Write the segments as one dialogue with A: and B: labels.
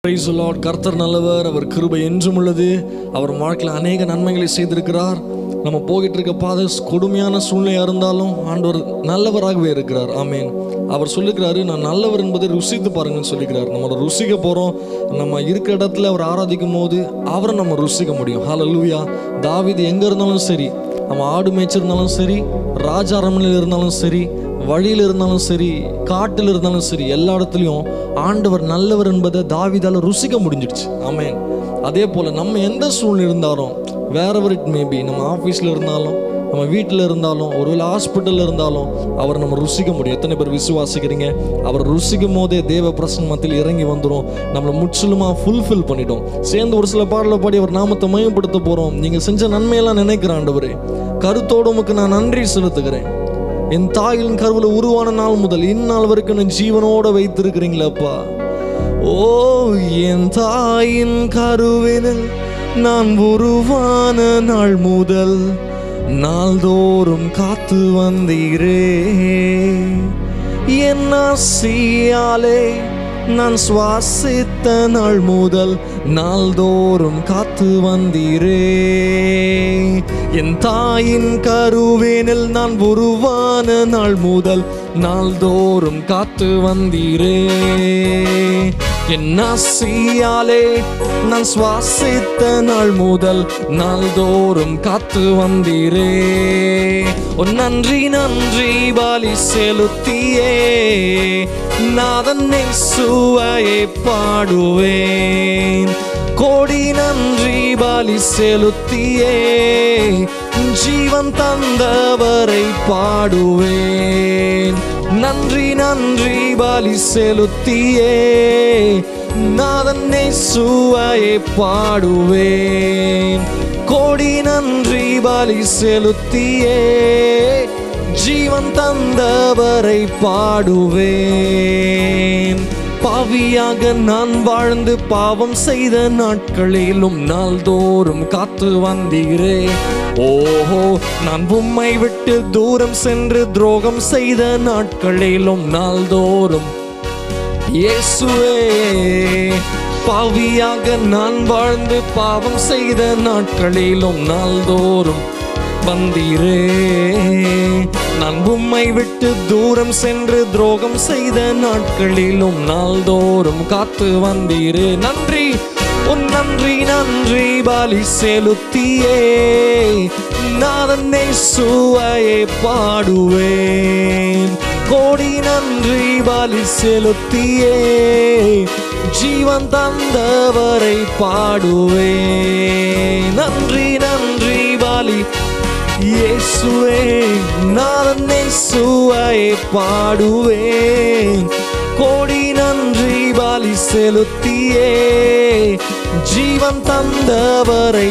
A: Praise the Lord. கர்த்தர் நல்லவர் அவர் கிருபை என்றும் உள்ளது அவர் வாழ்க்கையில் அநேக நன்மைகளை செய்திருக்கிறார் நம்ம போகிட்டு இருக்க பாதை கொடுமையான சூழ்நிலையாக இருந்தாலும் ஆண்டவர் நல்லவராகவே இருக்கிறார் ஆமேன் அவர் சொல்லிக்கிறாரு நான் நல்லவர் என்பதை ருசித்து பாருங்கன்னு சொல்லிக்கிறார் நம்ம ருசிக்க போகிறோம் நம்ம இருக்கிற இடத்துல அவர் ஆராதிக்கும் போது அவரை நம்ம ருசிக்க முடியும் ஹalleluya தாவீது எங்கே இருந்தாலும் சரி நம்ம ஆடு மேய்ச்சிருந்தாலும் சரி ராஜா அரண்மனையில் இருந்தாலும் சரி வழியில் இருந்தாலும் சரி காட்டில் இருந்தாலும் சரி எல்லா இடத்துலையும் ஆண்டவர் நல்லவர் என்பதை தாவிதால ருசிக்க முடிஞ்சிடுச்சு ஆமென் அதே போல் நம்ம எந்த சூழ்நிலை இருந்தாலும் வேறவர் இட் மேபி நம்ம ஆஃபீஸில் இருந்தாலும் நம்ம வீட்டில் இருந்தாலும் ஒருவேளை ஹாஸ்பிட்டலில் இருந்தாலும் அவர் நம்ம ருசிக்க முடியும் எத்தனை பேர் விசுவாசிக்கிறீங்க அவர் ருசிக்கும் போதே தேவ பிரசன் மத்தியில் இறங்கி வந்துடும் நம்மளை முற்றிலுமாக ஃபுல்ஃபில் பண்ணிட்டோம் சேர்ந்து ஒரு சில பாடலை பாடி அவர் நாமத்தை மயப்படுத்த போகிறோம் நீங்கள் செஞ்ச நன்மையெல்லாம் நினைக்கிற ஆண்டவரே கருத்தோடு உமக்கு நான் நன்றி செலுத்துகிறேன் என் தாயின் கருவில் உருவான நாள் முதல் இந்நாள் வரைக்கும் நான் ஜீவனோட வைத்திருக்கிறீங்களப்பா ஓ என் தாயின் கருவினில் நான் உருவான நாள் முதல் நாள்தோறும் காத்து வந்தீரே என் ஆசியாலே நான் சுவாசித்த நாள் முதல் நாள்தோறும் காத்து வந்தீரே என் தாயின் கருவேனில் நான் உருவான நாள் முதல் நாள்தோறும் காத்து வந்தீரே என் ஆசியாலே நான் சுவாசித்த நாள் முதல் நாள்தோறும் காத்து வந்தீரே ஓ நன்றி நன்றி பாலி செலுத்தியே நாதன்னை சுவையை பாடுவேன் கோடி நன்றி பாலி செலுத்தியே ஜீவன் தந்தவரை பாடுவேன் நன்றி நன்றி பாலி செலுத்தியே நாதன்னை சுவையை பாடுவேன் கோடி நன்றி பாலி செலுத்தியே ஜீவன் தந்தவரை பாடுவேன் பாவியாக நான் வாழ்ந்து பாவம் செய்த நாட்களிலும் நாள்தோறும் காத்து வந்தீரே ஓஹோ நான் உம்மை விட்டு தூரம் சென்று துரோகம் செய்த நாட்களிலும் நாள்தோறும் இயேசுவே பாவியாக நான் வாழ்ந்து பாவம் செய்த நாட்களிலும் நாள்தோறும் வந்தீரே நான் உம்மை விட்டு தூரம் சென்று துரோகம் செய்த நாட்களிலும் நாள்தோறும் காத்து வந்தீரே நன்றி உன் நன்றி நன்றி பாலி செலுத்தியே நாதன்னை சுவையை பாடுவேன் கோடி நன்றி பாலி செலுத்தியே ஜீவன் தந்தவரை பாடுவேன் நன்றி நன்றி பாலி இயேசுவே நான் சுவையை பாடுவேன் கோடி நன்றி பாலி செலுத்தியே ஜீவன் தந்தவரை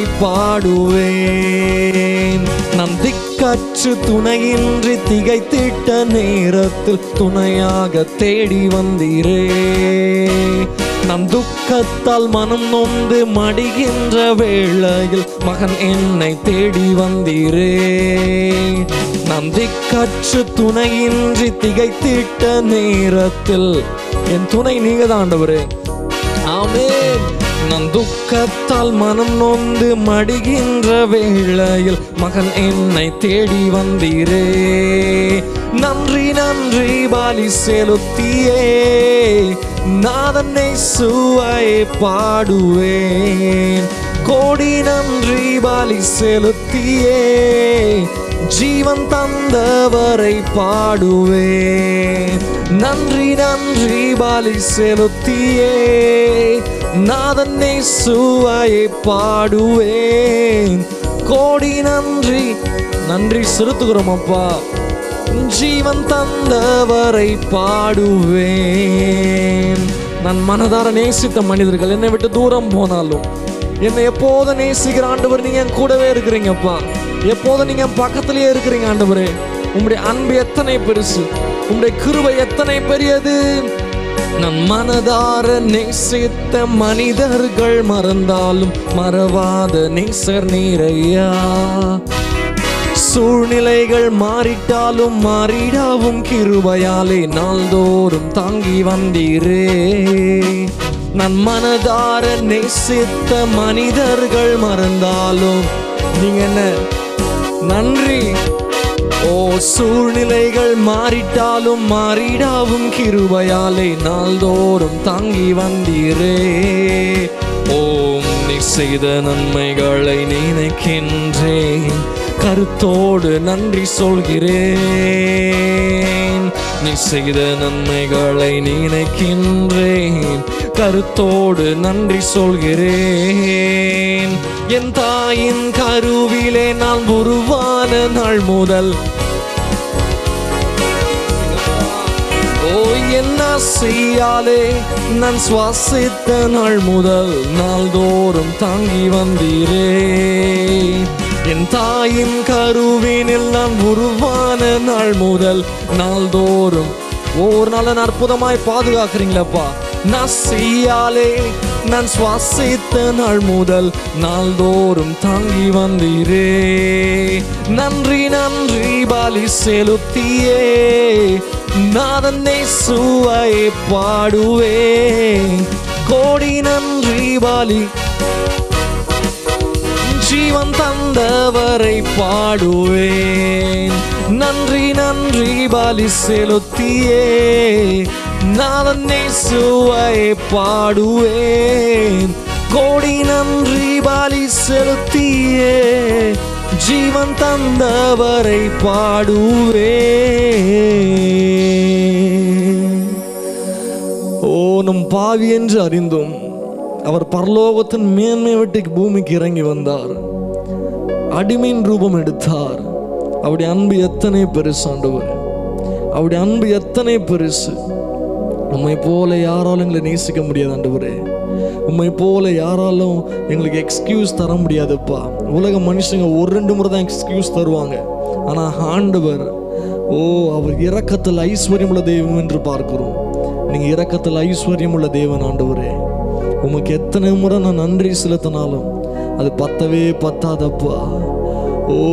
A: பாடுவேன் நம் திக்கற்று துணையின்றி திகைத்திட்ட நேரத்தில் துணையாக தேடி வந்தீரே நம் துக்கத்தால் மனம் நொந்து மடிகின்ற வேளையில் மகன் என்னை தேடி வந்தீரே நம் திக்கற்று துணையின்றி திகைத்திட்ட நேரத்தில் என் துணை நீங்க தாண்டவரே ஆமென் நான் துக்கத்தால் மனம் நொந்து மடிகின்ற வேளையில் மகன் என்னை தேடி வந்தீரே நன்றி நன்றி பாலி செலுத்தியே நாதன்னை சுவையை பாடுவேன் கோடி நன்றி பாலி செலுத்தியே ஜீவன் தந்தவரை பாடுவேன் நன்றி நன்றி பாலி செலுத்தியே நாதன்னை சுவையை பாடுவேன் கோடி நன்றி நன்றி செலுத்துகிறோம் அப்பா ஜீவன் தந்தவரை பாடுவேன் நான் மனதார நேசித்த மனிதர்கள் என்னை விட்டு தூரம் போனாலும் என்னை எப்போதும் நேசிக்கிற ஆண்டவர் நீங்க என் கூடவே இருக்கிறீங்கப்பா எப்போதும் நீங்க என் பக்கத்திலேயே இருக்கிறீங்க ஆண்டவரே உங்களுடைய அன்பு எத்தனை பெருசு உங்களுடைய கிருபை எத்தனை பெரியது நான் மனதார நேசித்த மனிதர்கள் மறந்தாலும் மறவாத நேசர் நீரையா சூழ்நிலைகள் மாறிட்டாலும் மாறிடாவும் கிருபையாலே நாள்தோறும் தாங்கி வந்தீரே நான் மனதார நேசித்த மனிதர்கள் மறந்தாலும் நீங்க என்ன நன்றி ஓ சூழ்நிலைகள் மாறிட்டாலும் மாறிடாவும் கிருபையாலே நாள்தோறும் தாங்கி வந்தீரே ஓம் நீ செய்த நன்மைகளை நினைக்கின்றேன் கருத்தோடு நன்றி சொல்கிறேன் நீ செய்த நன்மைகளை நினைக்கின்றேன் கருத்தோடு நன்றி சொல்கிறேன் என் தாயின் கருவிலே நான் உருவான நாள் முதல் ஓ என்ன செய்யாலே நான் சுவாசித்த நாள் முதல் நாள்தோறும் தாங்கி வந்தீரே என் தாயின் கருவினில் நான் உருவான நாள் முதல் நாள்தோறும் ஒவ்வொரு நாளும் அற்புதமாய் பாதுகாக்கிறீங்களப்பா நான் செய்யாலே நான் சுவாசித்த நாள் முதல் நாள்தோறும் தாங்கி வந்தீரே நன்றி நன்றி பாலி செலுத்தியே நாதனை சுவை பாடுவே கோடி நன்றி பாலி ஜீவன் தந்தவரை பாடுவேன் நன்றி நன்றி பாலி செலுத்தியே நாதனை சுவை பாடுவேன் கோடி நன்றி பாலி செலுத்தியே ஜீவன் தந்தவரை பாடுவேன் ஓ நம் பாவி என்று அறிந்தும் அவர் பரலோகத்தின் மேன்மை விட்டு பூமிக்கு இறங்கி வந்தார் அடிமையின் ரூபம் எடுத்தார் அவருடைய அன்பு எத்தனை பெருசு ஆண்டவர் அவருடைய அன்பு எத்தனை பெருசு உம்மை போல யாராலும் எங்களை நேசிக்க முடியாது ஆண்டவரே உம்மை போல யாராலும் எங்களுக்கு எக்ஸ்கியூஸ் தர முடியாதுப்பா உலக மனுஷங்க ஒரு ரெண்டு முறை தான் எக்ஸ்கியூஸ் தருவாங்க ஆனால் ஆண்டவர் ஓ அவர் இரக்கத்தில் ஐஸ்வர்யமுள்ள தெய்வம் என்று பார்க்கிறோம் நீங்க இரக்கத்தில் ஐஸ்வர்யமுள்ள தேவன் ஆண்டவரே உமக்கு எத்தனை முறை நான் நன்றி செலுத்தினாலும் அது பத்தவே பத்தாதப்பா ஓ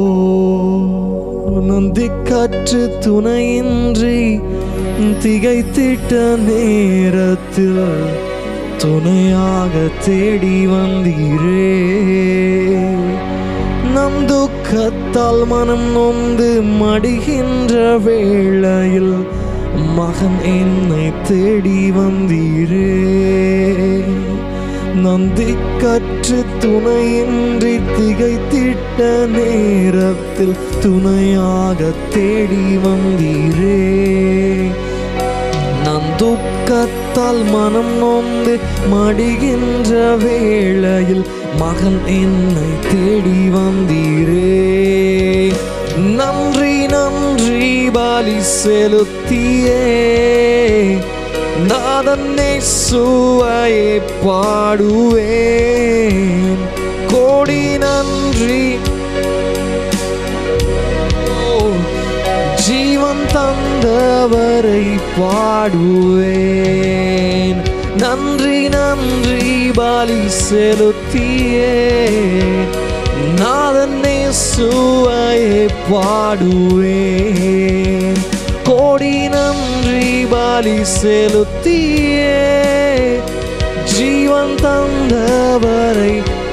A: நந்திக்காற்று துணையின்றி திகைத்திட்ட நேரத்தில் துணையாக தேடி வந்தீரே நம் துக்கத்தால் மனம் நொந்து மடிகின்ற வேளையில் மகன் என்னை தேடி வந்தீரே நந்தி கற்று துணையின்றி திகைத்திட்ட நேரத்தில் துணையாக தேடி வந்தீரே நான் துக்கத்தால் மனம் நொந்து மடிகின்ற வேளையில் மகன் என்னை தேடி வந்தீரே நன்றி நன்றி பாலி செலுத்தியே நாதன்னே சுவையை பாடுவேன் கோடி நன்றி ஜீவன் தந்தவரை பாடுவேன் நன்றி நன்றி பாலி செலுத்தியே நாதன்னே சுவையை பாடுவேன் கோடி நன்றி பாலி செலுத்தியே ஜீவன் தந்தவரை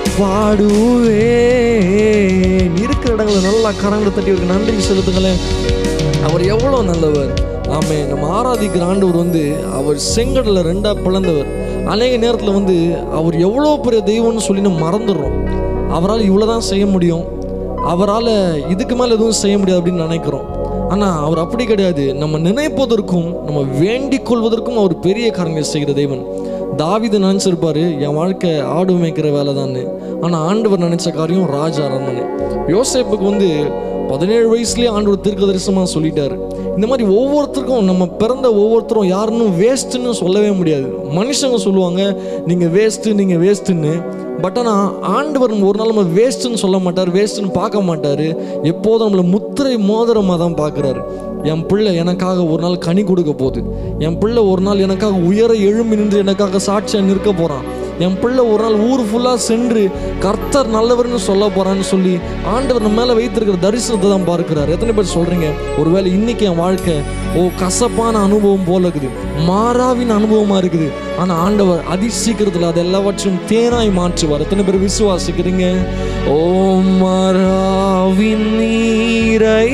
A: பாடுவேன் இருக்கிற இடங்களை நல்லா கரங்களை தட்டி ஒரு நன்றி செலுத்துங்களேன் அவர் எவ்வளோ நல்லவர் ஆமே நம்ம ஆராதிக்கிற ஆண்டவர் வந்து அவர் செங்கடல ரெண்டா பிளந்தவர் அநேக நேரத்தில் வந்து அவர் எவ்வளோ பெரிய தெய்வம்னு சொல்லி நம்ம மறந்துடுறோம் அவரால் இவ்வளோ தான் செய்ய முடியும் அவரால் இதுக்கு மேலே எதுவும் செய்ய முடியாது அப்படின்னு நினைக்கிறோம் ஆனால் அவர் அப்படி கிடையாது நம்ம நினைப்பதற்கும் நம்ம வேண்டிக் கொள்வதற்கும் அவர் பெரிய காரியங்களை செய்கிற தெய்வன் தாவிது நினச்சிருப்பாரு என் வாழ்க்கை ஆடு மேய்க்கிற வேலை தான் ஆனால் ஆண்டவர் நினைச்ச காரியம் ராஜ அரண்மனை யோசேப்புக்கு வந்து பதினேழு வயசுலேயே ஆண்டவர் தீர்க்க தரிசனமாக சொல்லிட்டாரு இந்த மாதிரி ஒவ்வொருத்தருக்கும் நம்ம பிறந்த ஒவ்வொருத்தரும் யாருன்னு வேஸ்ட்டுன்னு சொல்லவே முடியாது மனுஷங்க சொல்லுவாங்க நீங்கள் வேஸ்ட்டு நீங்கள் வேஸ்ட்டுன்னு பட் ஆனால் ஆண்டவர் ஒரு நாள் நம்ம வேஸ்ட்டுன்னு சொல்ல மாட்டார் வேஸ்ட்டுன்னு பார்க்க மாட்டார் எப்போதும் நம்மளை முத்திரை மோதிரமாக தான் பார்க்குறாரு என் பிள்ளை எனக்காக ஒரு நாள் கனி கொடுக்க போகுது என் பிள்ளை ஒரு நாள் எனக்காக உயர எழும்பி நின்று எனக்காக சாட்சியாக நிற்க போகிறான் என் பிள்ளை ஒரு நாள் ஊர் ஃபுல்லாக சென்று கர்த்தர் நல்லவர்னு சொல்ல போறான்னு சொல்லி ஆண்டவர் நம்ம மேலே வைத்திருக்கிற தரிசனத்தை தான் பார்க்கிறார் எத்தனை பேர் சொல்றீங்க ஒருவேளை இன்னைக்கு என் வாழ்க்கை ஓ கசப்பான அனுபவம் போல இருக்குது மாறாவின் அனுபவமா இருக்குது ஆனா ஆண்டவர் அதி சீக்கிரத்தில் அது எல்லாவற்றையும் தேனாய் மாற்றுவார் எத்தனை பேர் விசுவாசிக்கிறீங்க ஓ மாறாவின் நீரை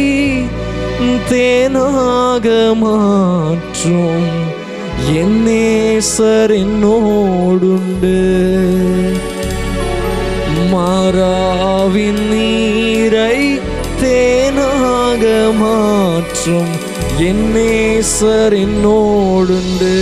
A: தேனாக மாற்றும் என் நேசர் என்னோடுண்டு மாறாவின் நீரை தேனாக மாற்றும் என் நேசர் என்னோடுண்டு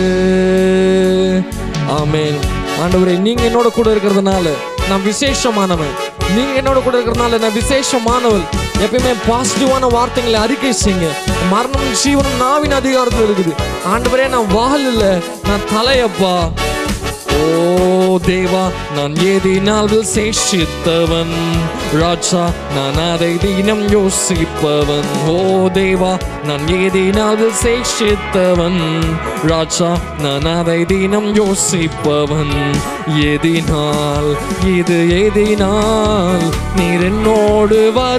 A: ஆமென் ஆண்டவரே நீங்க என்னோட கூட இருக்கிறதுனால நான் விசேஷமானவன் நீங்க என்னோட கூட இருக்கிறதுனால நான் விசேஷமானவள் எப்பயுமே பாசிட்டிவான வார்த்தைகளை அறிக்கை செய்யுங்க மரணம் ஜீவனம் நாவின் அதிகாரத்தில் இருக்குது ஆண்டவரே நான் வால் இல்லை நான் தலையப்பா ஓ தேவா நான் ஏதினால் சேஷித்தவன் ராஜா நான் அதை தினம் யோசிப்பவன் ஓ தேவா நான் ஏதினால் சேஷித்தவன் ராஜா நான் அதை தினம் யோசிப்பவன் எதினால் இது எதினால் நீர் என்னோடு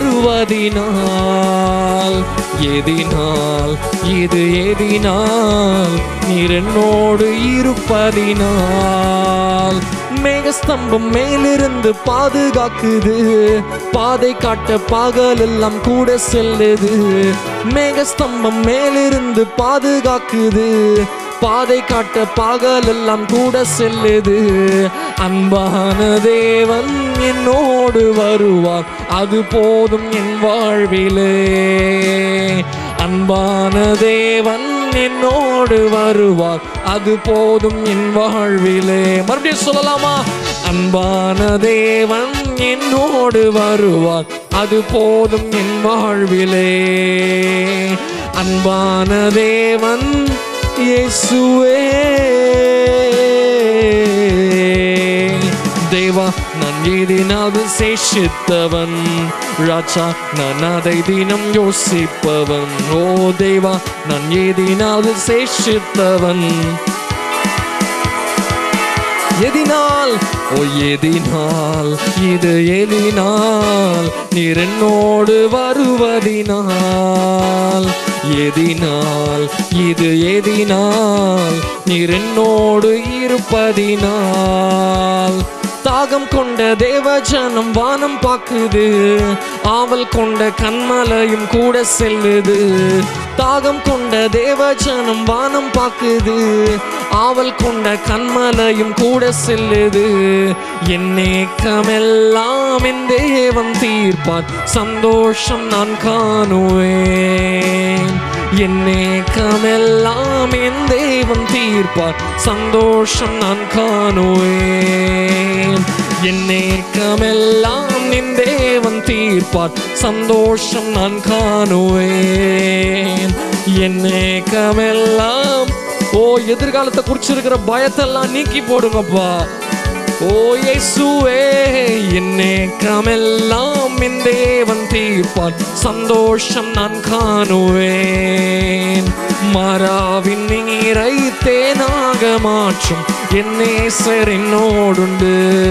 A: வருவதினால் எதினால் இது எதினால் நீர் என்னோடு இருப்பதினால் மேகஸ்தம்பம் மேலிருந்து பாதுகாக்குது பாதை காட்ட பகல் எல்லாம் கூட செல்லுது மேகஸ்தம்பம் மேலிருந்து பாதுகாக்குது பாதை காட்ட பகல் எல்லாம் கூட செல்லுது அன்பான தேவன் என்னோடு வருவார் அது போதும் என் வாழ்விலே அன்பான தேவன் என்னோடு வருவார் அது போதும் என் வாழ்விலே மறுபடியும் சொல்லலாமா அன்பான தேவன் என்னோடு வருவார் அது போதும் என் வாழ்விலே அன்பான தேவன் இயேசுவே தேவா நான் ஏதினாவது சேஷித்தவன் ராஜா நான் அதை தினம் யோசிப்பவன் ஓ தேவா நான் ஏதினாவது சேஷித்தவன் எதினால் ஓ எதினால் இது எதினால் நீர் என்னோடு வருவதினால் எதினால் இது எதினால் நீர் என்னோடு இருப்பதினால் தாகம் கொண்ட தேவஜனம் வானம் பாக்குது ஆவல் கொண்ட கண்மலையும் கூட செல்லுது தாகம் கொண்ட தேவஜனம் வானம் பாக்குது ஆவல் கொண்ட கண்மலையும் கூட செல்லுது என் நேக்கமெல்லாம் என் தேவன் தீர்ப்பான் சந்தோஷம் நான் காணுவேன் என் நேக்கமெல்லாம் என் தேவன் தீர்ப்பார் சந்தோஷம் நான் காணுவேன் என் நேக்கமெல்லாம் என் தேவன் தீர்ப்பார் சந்தோஷம் நான் காணுவேன் என் நேக்கமெல்லாம் ஓ எதிர்காலத்தை குறிச்சிருக்கிற பயத்தெல்லாம் நீக்கி போடுங்கப்பா ஓ இயேசுவே என்னே கமெல்லாம் என் தேவன் தீர்ப்பான் சந்தோஷம் நான் காணுவேன் மராவின் நீரை தேனாக மாற்றும் என் நேசர் என்னோடுண்டு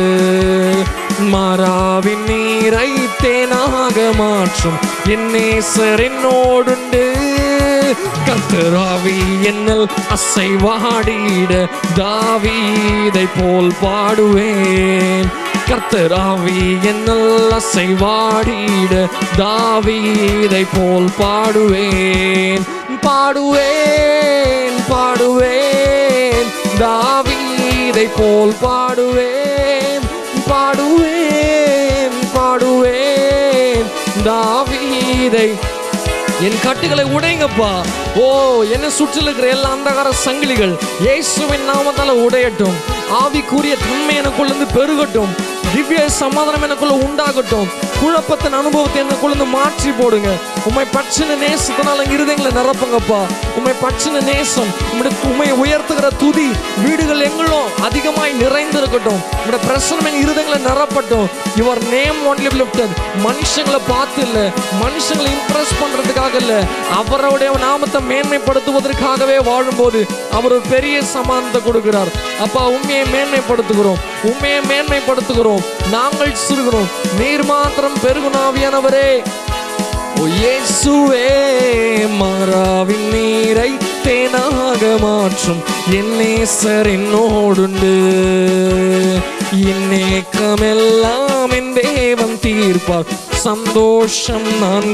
A: மராவின் நீரை தேனாக மாற்றும் என் நேசர் என்னோடுண்டு கத்தராவி என்னல் அசைவாடிட தாவீதை போல் பாடுவேன் கர்த்தராவி என்னல் அசைவாடிட தாவீதை போல் பாடுவேன் பாடுவேன் பாடுவேன் தாவீதை போல் பாடுவேன் பாடுவேன் பாடுவேன் தாவீதை என் கட்டுகளை உடைங்கப்பா ஓ என்ன சுற்றில் இருக்கிற எல்லா அந்தகார சங்கிலிகள் இயேசுவின் நாமத்தால உடையட்டும் ஆவிக்குரிய தன்மை எனக்குள்ளேருந்து பெருகட்டும் திவ்ய சமாதானம் எனக்குள்ள உண்டாகட்டும் குழப்பத்தின் அனுபவத்தை எனக்குள்ள மாற்றி போடுங்க உண்மை பட்சின நேசத்தினால இருதயங்களை நிரப்புங்கப்பா உண்மை பட்சின நேசம் உம்முடைய உண்மை உயர்த்துகிற துதி வீடுகள் எங்களும் அதிகமாய் நிறைந்திருக்கட்டும் உங்களுடைய பிரசனம் எங்க இருதயங்களை நிரப்பட்டும் யுவர் நேம் ஒன்லி லிஃப்டட் மனுஷங்களை பார்த்து இல்ல மனுஷங்களை இம்ப்ரெஸ் பண்றதுக்காக இல்ல அவருடைய நாமத்தை மேன்மைப்படுத்துவதற்காகவே வாழும்போது அவர் ஒரு பெரிய சமாதானத்தை கொடுக்கிறார் அப்பா உண்மையை மேன்மைப்படுத்துகிறோம் உண்மையை மேன்மைப்படுத்துகிறோம் நாங்கள் சிறுகிறோம் நீர் மாத்திரம் பெருகுனாவியானவரே ஓ இயேசுவே மாறாவின் நீரை தேனாக மாற்றும் என் நேசர் என்னோடுண்டு என் ஏக்கமெல்லாம் என் தேவன் தீர்ப்பார் சந்தோஷம் நான்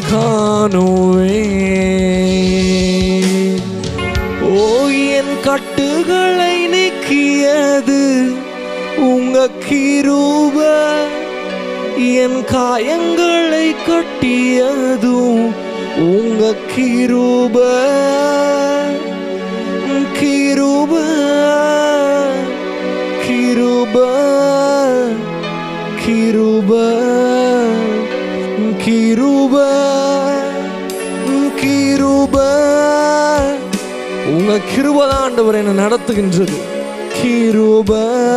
A: காணுவேன் ஓ என் கட்டுகளை நீக்கியது உங்க கிருப என் காயங்களை கட்டியதும் உங்க கிருப கிருப கிருப கிருப கிருப கிருப உங்க கிருபதான் ஆண்டவர் என்னை நடத்துகின்றது கிருப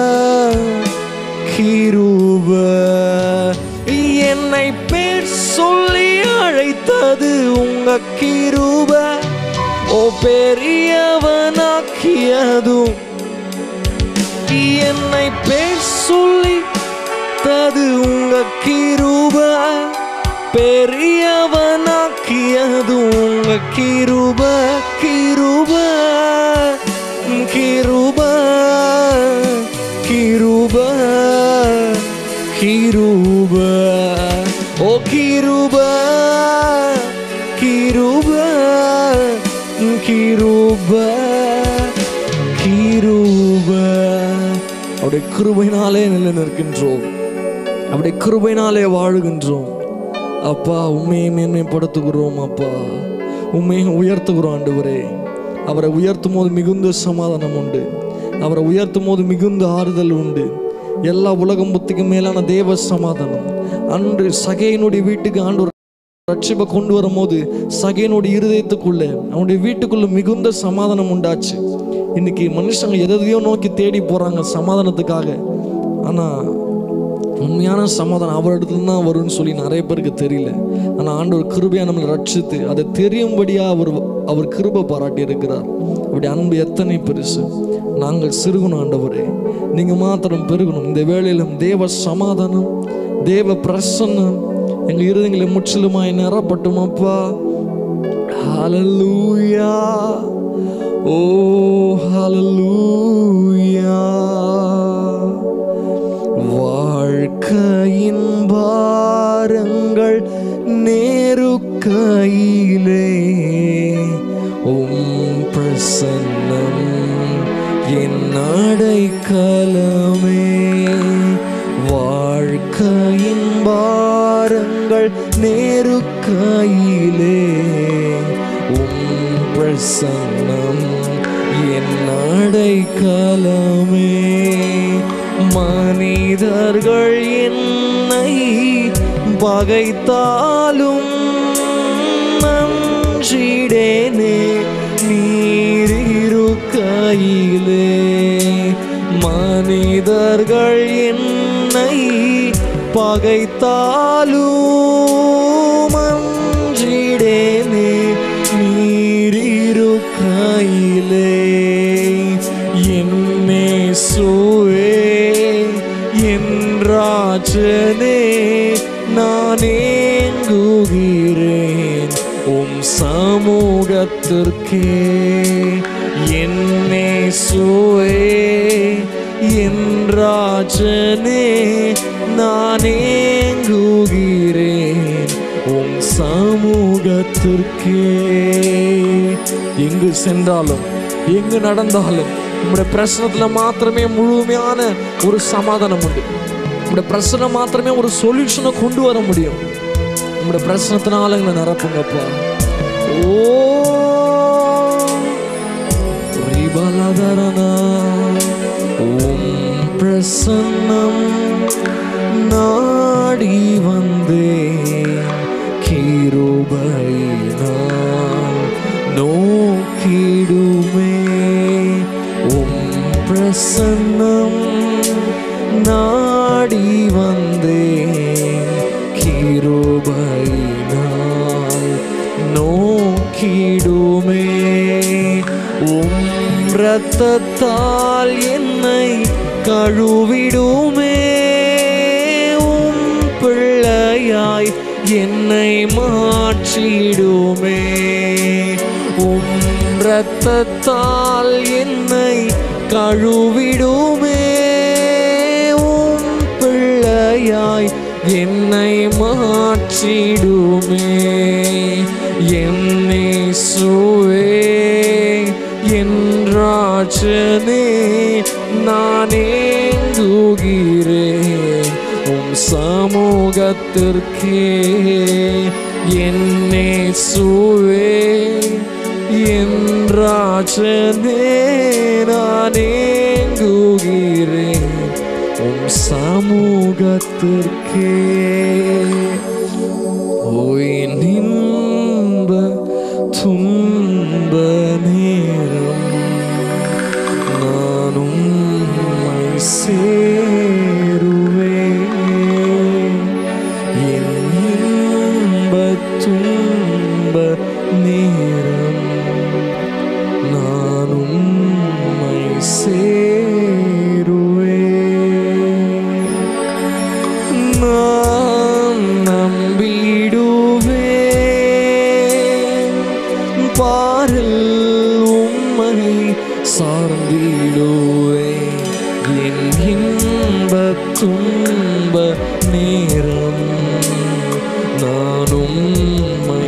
A: கிருப என்னை பேர் சொல்லி அழைத்தது உங்க கிருப ஓ பெரியவனாக்கியதும் என்னை பேர் சொல்லி தது உங்க கிருப பெரியவனாக்கியது உங்க கிருப கிருப கிருப கிருப கிருப ஓ கிருப கிருப கிருப கிருப அவருடைய கிருபையினாலே நிலை நிற்கின்றோம் அவருடைய கிருபையினாலே வாழுகின்றோம் அப்பா உண்மையை மேன்மைப்படுத்துகிறோம் அப்பா உண்மையை உயர்த்துகிறோம் ஆண்டவரே அவரை உயர்த்தும் போது மிகுந்த சமாதானம் உண்டு அவரை உயர்த்தும் போது மிகுந்த ஆறுதல் உண்டு எல்லா உலகம் புத்திக்கு மேலான தேவ சமாதானம் அன்று சகையினுடைய வீட்டுக்கு ஆண்டு ரட்சிப்பை கொண்டு வரும்போது சகையனுடைய இருதயத்துக்குள்ள அவனுடைய வீட்டுக்குள்ள மிகுந்த சமாதானம் உண்டாச்சு இன்னைக்கு மனுஷங்க எதையோ நோக்கி தேடி போறாங்க சமாதானத்துக்காக ஆனா உண்மையான சமாதானம் அவரிடத்துல தான் வரும்னு சொல்லி நிறைய பேருக்கு தெரியல ஆனா ஆண்டவர் கிருபையா நம்மளை ரட்சித்து அதை தெரியும்படியா அவர் அவர் கிருபை பாராட்டி இருக்கிறார் அப்படி அன்பு எத்தனை பெருசு நாங்கள் சிறுகணும் ஆண்டவரே நீங்க மாத்திரம் பெருகணும் இந்த வேளையிலும் தேவ சமாதானம் தேவ பிரசன்னம் எங்க இருதயங்களை முற்றிலுமாய் நிறப்பட்டும் அப்பா ஹalleluya ஓ ஹalleluya வாழ்க்கையின் பாரங்கள் நேருக்கையிலே உம் பிரசன்னம் என் அடைக்கலமே வாழ்க்கையின் பாரங்கள் நேருக்கையிலே உம் பிரசன்னம் என் அடைக்கலமே மனிதர்கள் என்னை பகைத்தாலும் நன்றிடேனே நீரிருக்கையிலே மனிதர்கள் என்னை பகைத்தாலும் அன்றிடேனே நீரிருக்கையிலே என்னே சுவே என் ராஜனே நான் ஏங்குகிறேன் உம் சமூகத்திற்கே என்னே சுவே என் ராஜனே நான் ஏங்குகிறேன் உம் சமூகத்திற்கே எங்கு சென்றாலும் எங்கு நடந்தாலும் உங்களுடைய பிரச்சனத்துல மாத்திரமே முழுமையான ஒரு சமாதானம் உண்டு உங்களுடைய பிரச்சனை மாத்திரமே ஒரு சொல்யூஷனை கொண்டு வர முடியும் உங்களுடைய பிரச்சனத்தினால எங்களை நிரப்புங்கப்பா ஓ ரிபலதரனா உம் பிரசன்னம் நாடி வந்தேன் கிருபையினால் நோக்கிடுமே உம் பிரசன்னம் நாடி வந்தேன் கிருபையினால் நோக்கிடுமே உம் இரத்தத்தால் என்னை கழுவிடுமே உம் பிள்ளையாய் என்னை மாற்றிடுமே உம் இரத்தத்தால் என்னை கழுவிடுமே உம் பிள்ளையாய் என்னை மாற்றிடுமே என்னை சுவே என்றாச்சனே நான் ஏங்குகிறேன் உம் சமூகத்திற்கே என்னை சுவே என்றாச்சனே நான் ஏங்குகிறேன் உம் சமூகத்திற்கே ஓய் நின்ப துன்ப நேரம் நான் உம்மை சேருவேன் என் இன்ப துன்ப நேரம் நான் உம்மை சேருவேன் நான் நம்பிடுவேன் பாரில் உம்மை சார்ந்திடுவேன் என் இன்ப துன்ப நேரம் நான் உம்மை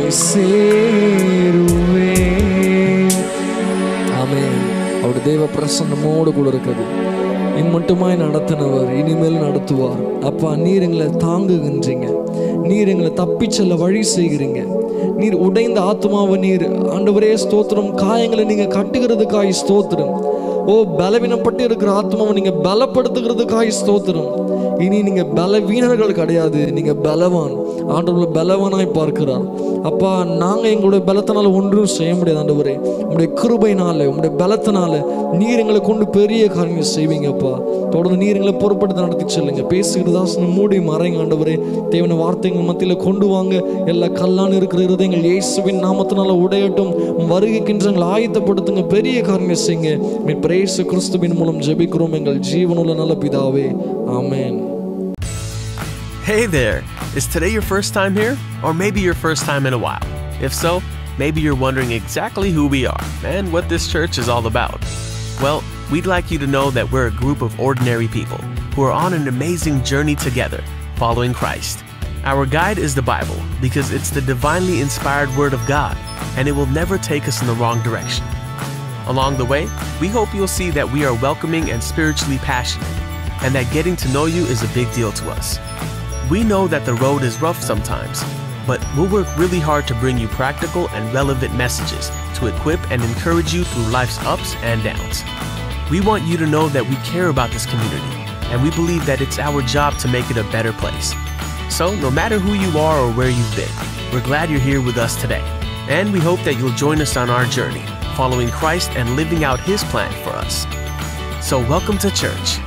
A: சேருவேன் ஆமென் அவருடைய தேவ பிரசன்னமோடு கூட இருக்குது இம்மட்டுமாய் நடத்தினவர் இனிமேல் நடத்துவார் அப்பா நீர் எங்களை தாங்குகின்றீங்க நீர் எங்களை தப்பிச் செல்ல வழி செய்கிறீங்க நீர் உடைந்த ஆத்மாவை நீர் ஆண்டவரே ஸ்தோத்திரம் காயங்களை நீங்க கட்டுகிறதுக்காய் ஸ்தோத்திரம் ஓ பலவீனப்பட்டு இருக்கிற ஆத்மாவை நீங்க பலப்படுத்துகிறதுக்காய் ஸ்தோத்திரம் இனி நீங்க பலவீனர்கள் கிடையாது நீங்க பலவான் ஆண்டவர்களை பலவானாய் பார்க்கிறார் அப்பா நாங்க எங்களுடைய பலத்தினால ஒன்றும் செய்ய முடியாது ஆண்டவரே உங்களுடைய கிருபைனால உங்களுடைய பலத்தினால நீர் எங்களை கொண்டு பெரிய காரியங்கள் செய்வீங்கப்பா தொடர்ந்து நீர் எங்களை பொறுப்படுத்தி நடத்தி செல்லுங்க பேசுகிற தாசனை மூடி மறைங்க ஆண்டவரே தேவன வார்த்தைகள் மத்தியில கொண்டு வாங்க எல்லா கல்லான் இருக்கிற இருதயங்கள் இயேசுவின் நாமத்தினால உடையட்டும் வருகைக்கின்ற எங்களை ஆயத்தப்படுத்துங்க பெரிய காரியங்கள் செய்யுங்க மீன் பிரேசு கிறிஸ்துவின் மூலம் ஜெபிக்கிறோம் எங்கள் ஜீவனுள்ள நல்ல பிதாவே ஆமென்
B: Hey there! Is today your first time here? Or maybe your first time in a while? If so, maybe you're wondering exactly who we are and what this church is all about. Well, we'd like you to know that we're a group of ordinary people who are on an amazing journey together, following Christ. Our guide is the Bible because it's the divinely inspired Word of God and it will never take us in the wrong direction. Along the way, we hope you'll see that we are welcoming and spiritually passionate, and that getting to know you is a big deal to us. We know that the road is rough sometimes, but we'll work really hard to bring you practical and relevant messages to equip and encourage you through life's ups and downs. We want you to know that we care about this community, and we believe that it's our job to make it a better place. So, no matter who you are or where you've been, we're glad you're here with us today, and we hope that you'll join us on our journey, following Christ and living out His plan for us. So, welcome to church.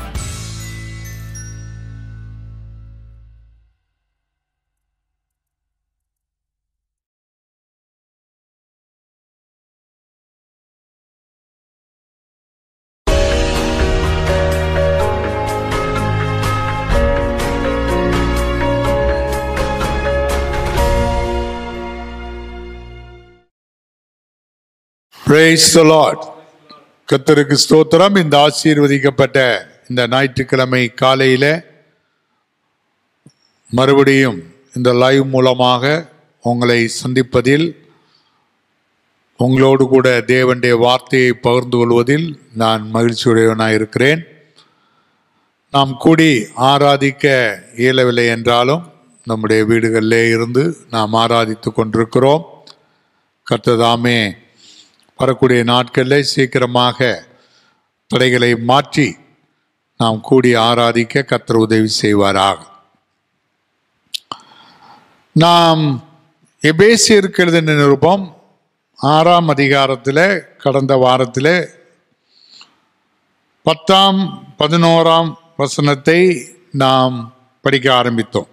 C: Praise the Lord. கர்த்தருக்கு ஸ்தோத்திரம் இந்த ஆசீர்வதிக்கப்பட்ட இந்த ஞாயிற்றுக்கிழமை காலையில மறுபடியும் இந்த live மூலமாக உங்களை சந்திப்பதில் உங்களோடு கூட தேவனுடைய வார்த்தையை பகிர்ந்து கொள்வதில் நான் மகிழ்ச்சியுடையவனாக இருக்கிறேன் நாம் கூடி ஆராதிக்க இயலவில்லை என்றாலும் நம்முடைய வீடுகளிலே இருந்து நாம் ஆராதித்து கொண்டிருக்கிறோம் கர்த்ததாமே வரக்கூடிய நாட்களில் சீக்கிரமாக தடைகளை மாற்றி நாம் கூடி ஆராதிக்க கர்த்தர் உதவி செய்வாராக நாம் எபேசியருக்கு எழுதின நிருபம் ஆறாம் அதிகாரத்தில் கடந்த வாரத்தில் பத்தாம் பதினோராம் வசனத்தை நாம் படிக்க ஆரம்பித்தோம்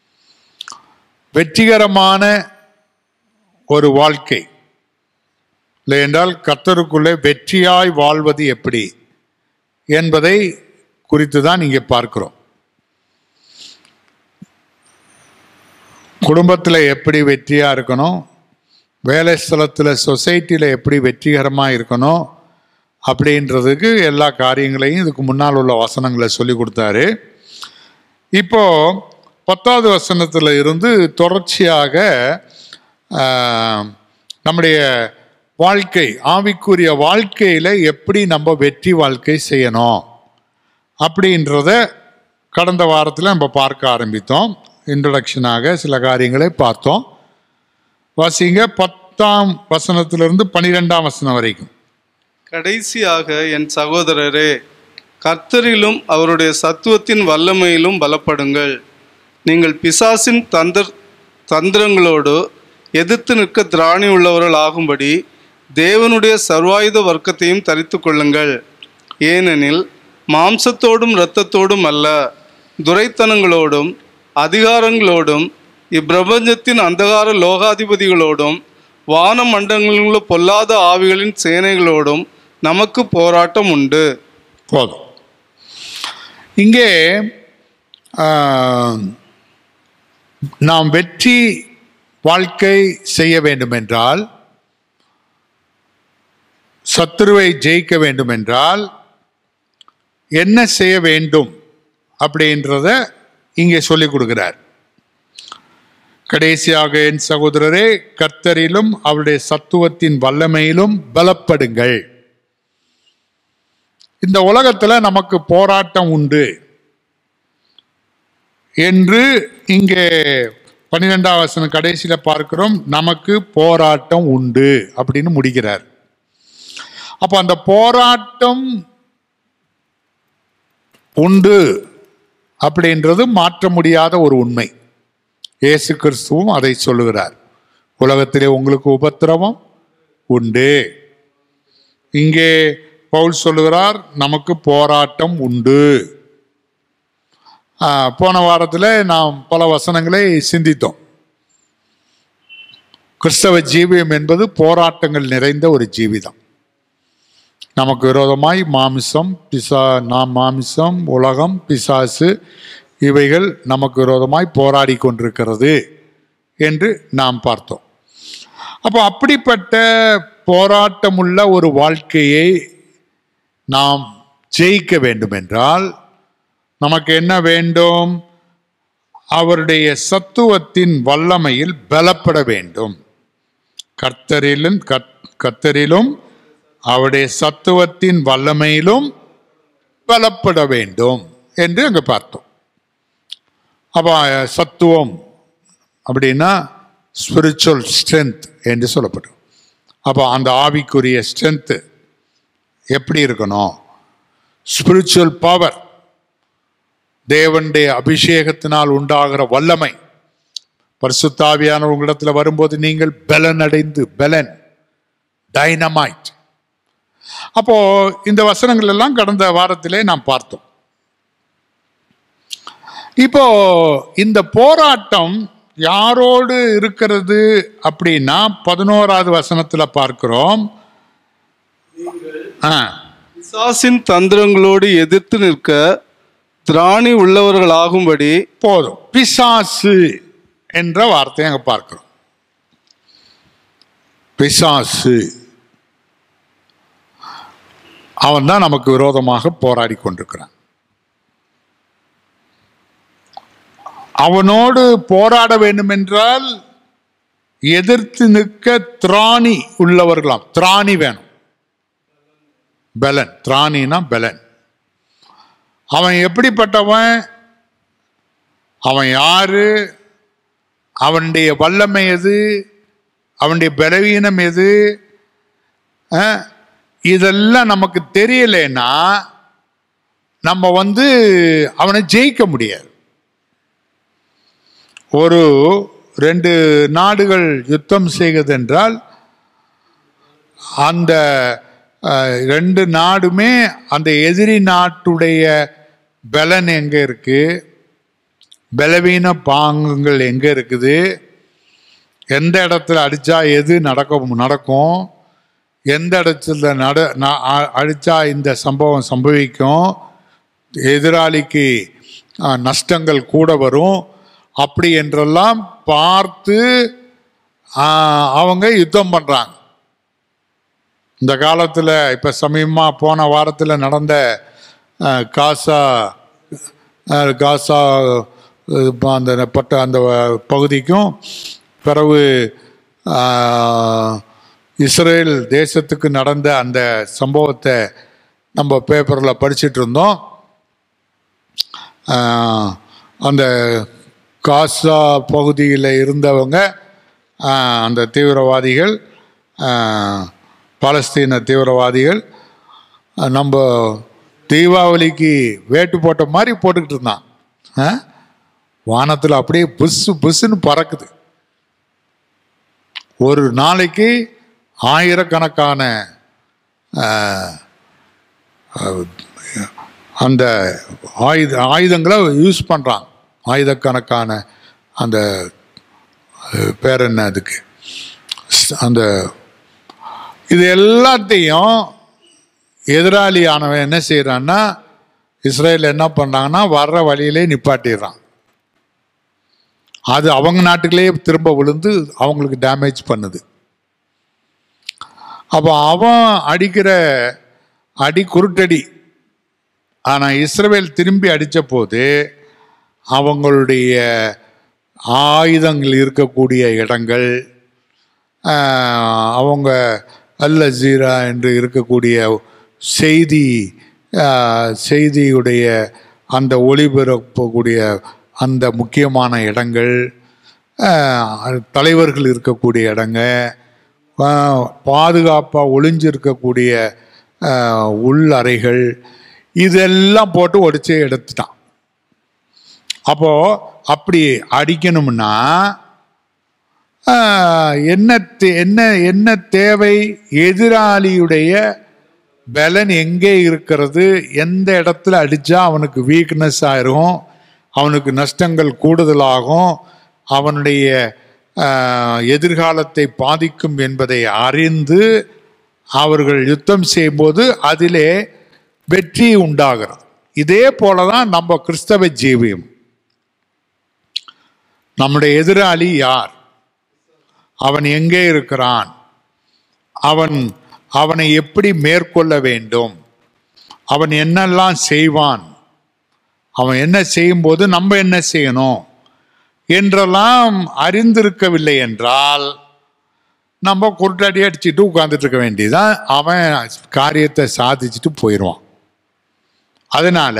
C: வெற்றிகரமான ஒரு வாழ்க்கை இல்லை என்றால் கர்த்தருக்குள்ளே வெற்றியாய் வாழ்வது எப்படி என்பதை குறித்து தான் இங்கே பார்க்கிறோம் குடும்பத்தில் எப்படி வெற்றியாக இருக்கணும் வேலை ஸ்தலத்தில் சொசைட்டியில் எப்படி வெற்றிகரமாக இருக்கணும் அப்படின்றதுக்கு எல்லா காரியங்களையும் இதுக்கு முன்னால் உள்ள வசனங்களை சொல்லி கொடுத்தாரு இப்போ பத்தாவது வசனத்தில் இருந்து தொடர்ச்சியாக ஆஹ், நம்முடைய வாழ்க்கை ஆவிக்குரிய வாழ்க்கையில் எப்படி நம்ம வெற்றி வாழ்க்கை செய்யணும் அப்படின்றத கடந்த வாரத்தில் நம்ம பார்க்க ஆரம்பித்தோம் இன்ட்ரடக்ஷனாக சில காரியங்களை பார்த்தோம் வாசிங்க பத்தாம் வசனத்திலிருந்து பனிரெண்டாம் வசனம் வரைக்கும்
D: கடைசியாக என் சகோதரரே கர்த்தரிலும் அவருடைய சத்துவத்தின் வல்லமையிலும் பலப்படுங்கள் நீங்கள் பிசாசின் தந்திர தந்திரங்களோடு எதிர்த்து நிற்க திராணி உள்ளவர்கள் ஆகும்படி தேவனுடைய சர்வாயுத வர்க்கத்தையும் தரித்து கொள்ளுங்கள் ஏனெனில் மாம்சத்தோடும் இரத்தத்தோடும் அல்ல துரைத்தனங்களோடும் அதிகாரங்களோடும் இப்பிரபஞ்சத்தின் அந்தகார லோகாதிபதிகளோடும் வான மண்டலங்களில் உள்ள பொல்லாத ஆவிகளின் சேனைகளோடும் நமக்கு போராட்டம் உண்டு
C: போதும் இங்கே ஆஹ், நாம் வெற்றி வாழ்க்கை செய்ய வேண்டுமென்றால் சத்துருவை ஜெயிக்க வேண்டுமென்றால் என்ன செய்ய வேண்டும் அப்படின்றத இங்கே சொல்லிக் கொடுக்கிறார் கடைசியாக என் சகோதரரே கர்த்தரிலும் அவருடைய சத்துவத்தின் வல்லமையிலும் பலப்படுங்கள் இந்த உலகத்துல நமக்கு போராட்டம் உண்டு என்று இங்கே பன்னிரெண்டாம் வசனம் கடைசியில பார்க்கிறோம் நமக்கு போராட்டம் உண்டு அப்படின்னு முடிக்கிறார் அப்ப அந்த போராட்டம் உண்டு அப்படின்றது மாற்ற முடியாத ஒரு உண்மை இயேசு கிறிஸ்துவும் அதை சொல்லுகிறார் உலகத்திலே உங்களுக்கு உபத்திரவம் உண்டு இங்கே பவுல் சொல்லுகிறார் நமக்கு போராட்டம் உண்டு ஆ, போன வாரத்தில் நாம் பல வசனங்களை சிந்தித்தோம் கிறிஸ்தவ ஜீவியம் என்பது போராட்டங்கள் நிறைந்த ஒரு ஜீவிதம் நமக்கு விரோதமாய் மாமிசம் பிசா நாம் மாமிசம் உலகம் பிசாசு இவைகள் நமக்கு விரோதமாய் போராடி கொண்டிருக்கிறது என்று நாம் பார்த்தோம் அப்போ அப்படிப்பட்ட போராட்டமுள்ள ஒரு வாழ்க்கையை நாம் ஜெயிக்க வேண்டும் என்றால் நமக்கு என்ன வேண்டும் அவருடைய சத்துவத்தின் வல்லமையில் பலப்பட வேண்டும் கர்த்தரிலும் கத்- கர்த்தரிலும் அவருடைய சத்துவத்தின் வல்லமையிலும் பலப்பட வேண்டும் என்று அங்க பார்த்தோம் அப்ப சத்துவம் அப்படின்னா ஸ்பிரிச்சுவல் ஸ்ட்ரென்த் என்று சொல்லப்படும் அப்போ அந்த ஆவிக்குரிய ஸ்ட்ரென்த்து எப்படி இருக்கணும் ஸ்பிரிச்சுவல் பவர் தேவனுடைய அபிஷேகத்தினால் உண்டாகிற வல்லமை பரிசுத்தாவியான உங்களிடத்துல வரும்போது நீங்கள் பலன் அடைந்து பலன் டைனமைட் அப்போ இந்த வசனங்கள் எல்லாம் கடந்த வாரத்திலே நாம் பார்த்தோம் இப்போ இந்த போராட்டம் யாரோடு இருக்கிறது அப்படின்னா பதினோராவது வசனத்துல பார்க்கிறோம் ஆ
D: பிசாசின் தந்திரங்களோடு எதிர்த்து நிற்க திராணி உள்ளவர்களாகும்படி
C: போதும் பிசாசு என்ற வார்த்தையை அங்க பார்க்கிறோம் பிசாசு அவன் தான் நமக்கு விரோதமாக போராடி கொண்டிருக்கிறான் அவனோடு போராட வேண்டும் என்றால் எதிர்த்து நிற்க திராணி உள்ளவர்களாம் திராணி வேணும் பலன் திராணினா பலன் அவன் எப்படிப்பட்டவன் அவன் யாரு அவனுடைய வல்லமை எது அவனுடைய பலவீனம் எது அஹ், இதெல்லாம் நமக்கு தெரியலைன்னா நம்ம வந்து அவனை ஜெயிக்க முடியாது ஒரு ரெண்டு நாடுகள் யுத்தம் செய்வதென்றால் அந்த அஹ், ரெண்டு நாடுமே அந்த எதிரி நாட்டுடைய பலன் எங்க இருக்கு பலவீன பாங்குகள் எங்க இருக்குது எந்த இடத்துல அடிச்சா எது நடக்கும் நடக்கும் எந்த இடத்துல நட ந- அ- அடிச்சா இந்த சம்பவம் சம்பவிக்கும் எதிராளிக்கு ஆ, நஷ்டங்கள் கூட வரும் அப்படி என்றெல்லாம் பார்த்து ஆ, அவங்க யுத்தம் பண்றாங்க இந்த காலத்தில் இப்போ சமீபமாக போன வாரத்தில் நடந்த ஆ, காசா ஆ, காசா அஹ், இப்ப அந்த பட்ட அந்த பகுதிக்கும் பிறகு ஆ, இஸ்ரேல் தேசத்துக்கு நடந்த அந்த சம்பவத்தை நம்ம பேப்பரில் படிச்சிட்டு இருந்தோம் ஆ, அந்த காசா பகுதியில் இருந்தவங்க ஆ, அந்த தீவிரவாதிகள் ஆ, பாலஸ்தீன தீவிரவாதிகள் ஆ, நம்ம தீபாவளிக்கு வேட்டு போட்ட மாதிரி போட்டுக்கிட்டு இருந்தான் ஆ? வானத்தில் அப்படியே புஸ்ஸு புஸ்ஸுன்னு பறக்குது ஒரு நாளைக்கு ஆயிரக்கணக்கான ஆ, அந்த ஆயுத ஆயுதங்களை யூஸ் பண்ணுறான் ஆயுதக்கணக்கான அந்த அஹ், பேர் என்ன அதுக்கு ஸ்- அந்த இது எல்லாத்தையும் எதிராளியானவன் என்ன செய்கிறான்னா இஸ்ரேல் என்ன பண்ணுறாங்கன்னா வர்ற வழியிலே நிப்பாட்டிடுறான் அது அவங்க நாட்டுக்குள்ளேயே திரும்ப விழுந்து அவங்களுக்கு டேமேஜ் பண்ணுது அப்போ அவன் அடிக்கிற அடி குருட்டடி ஆனால் இஸ்ரவேல் திரும்பி அடித்த போது அவங்களுடைய ஆயுதங்கள் இருக்கக்கூடிய இடங்கள் ஆஹ், அவங்க அல் ஜீரா என்று இருக்கக்கூடிய செய்தி ஆஹ், செய்தியுடைய அந்த ஒளிபரப்பக்கூடிய அந்த முக்கியமான இடங்கள் ஆஹ், தலைவர்கள் இருக்கக்கூடிய இடங்க பாதுகாப்பாக ஒளிஞ்சிருக்கக்கூடிய ஆஹ், உள் அறைகள் இதெல்லாம் போட்டு ஒடிச்சு எடுத்துட்டான் அப்போ அப்படி அடிக்கணும்னா ஆஹ், என்ன தே- என்ன என்ன தேவை எதிராளியுடைய பலன் எங்கே இருக்கிறது எந்த இடத்துல அடிச்சா அவனுக்கு வீக்னஸ் ஆயிரும் அவனுக்கு நஷ்டங்கள் கூடுதலாகும் அவனுடைய ஆஹ், எதிர்காலத்தை பாதிக்கும் என்பதை அறிந்து அவர்கள் யுத்தம் செய்யும்போது அதிலே வெற்றி உண்டாகிறது இதே போலதான் நம்ம கிறிஸ்தவ ஜீவியம் நம்முடைய எதிராளி யார் அவன் எங்கே இருக்கிறான் அவன் அவனை எப்படி மேற்கொள்ள வேண்டும் அவன் என்னெல்லாம் செய்வான் அவன் என்ன செய்யும்போது நம்ம என்ன செய்யணும் என்றெல்லாம் அறிந்திருக்கவில்லை என்றால் நம்ம குருட்டடி அடிச்சுட்டு உட்கார்ந்துட்டு இருக்க வேண்டியதுதான் அவன் காரியத்தை சாதிச்சுட்டு போயிடுவான் அதனால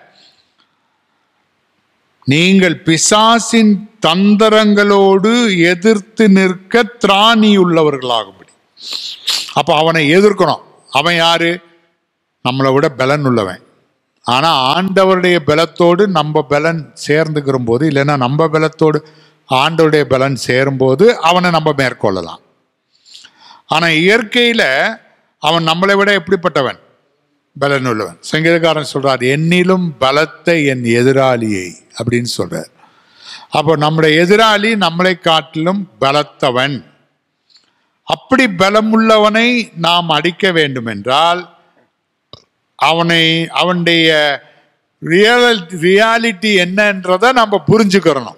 C: நீங்கள் பிசாசின் தந்திரங்களோடு எதிர்த்து நிற்க திராணியுள்ளவர்களாகும்படி அப்ப அவனை எதிர்க்கணும் அவன் யாரு நம்மளை விட பலன் உள்ளவன் ஆனா ஆண்டவருடைய பலத்தோடு நம்ம பலன் சேர்ந்துக்கிற போது இல்லைன்னா நம்ம பலத்தோடு ஆண்டவருடைய பலன் சேரும்போது அவனை நம்ம மேற்கொள்ளலாம் ஆனா இயற்கையில அவன் நம்மளை விட எப்படிப்பட்டவன் பலன் உள்ளவன் சங்கீதக்காரன் சொல்றார் என்னிலும் பலத்த என் எதிராளியை அப்படின்னு சொல்றார் அப்போ நம்முடைய எதிராளி நம்மளை காட்டிலும் பலத்தவன் அப்படி பலமுள்ளவனை நாம் அடிக்க வேண்டும் என்றால் அவனை அவனுடைய ரியல் ரியாலிட்டி என்னன்றதை நம்ம புரிஞ்சுக்கிறணும்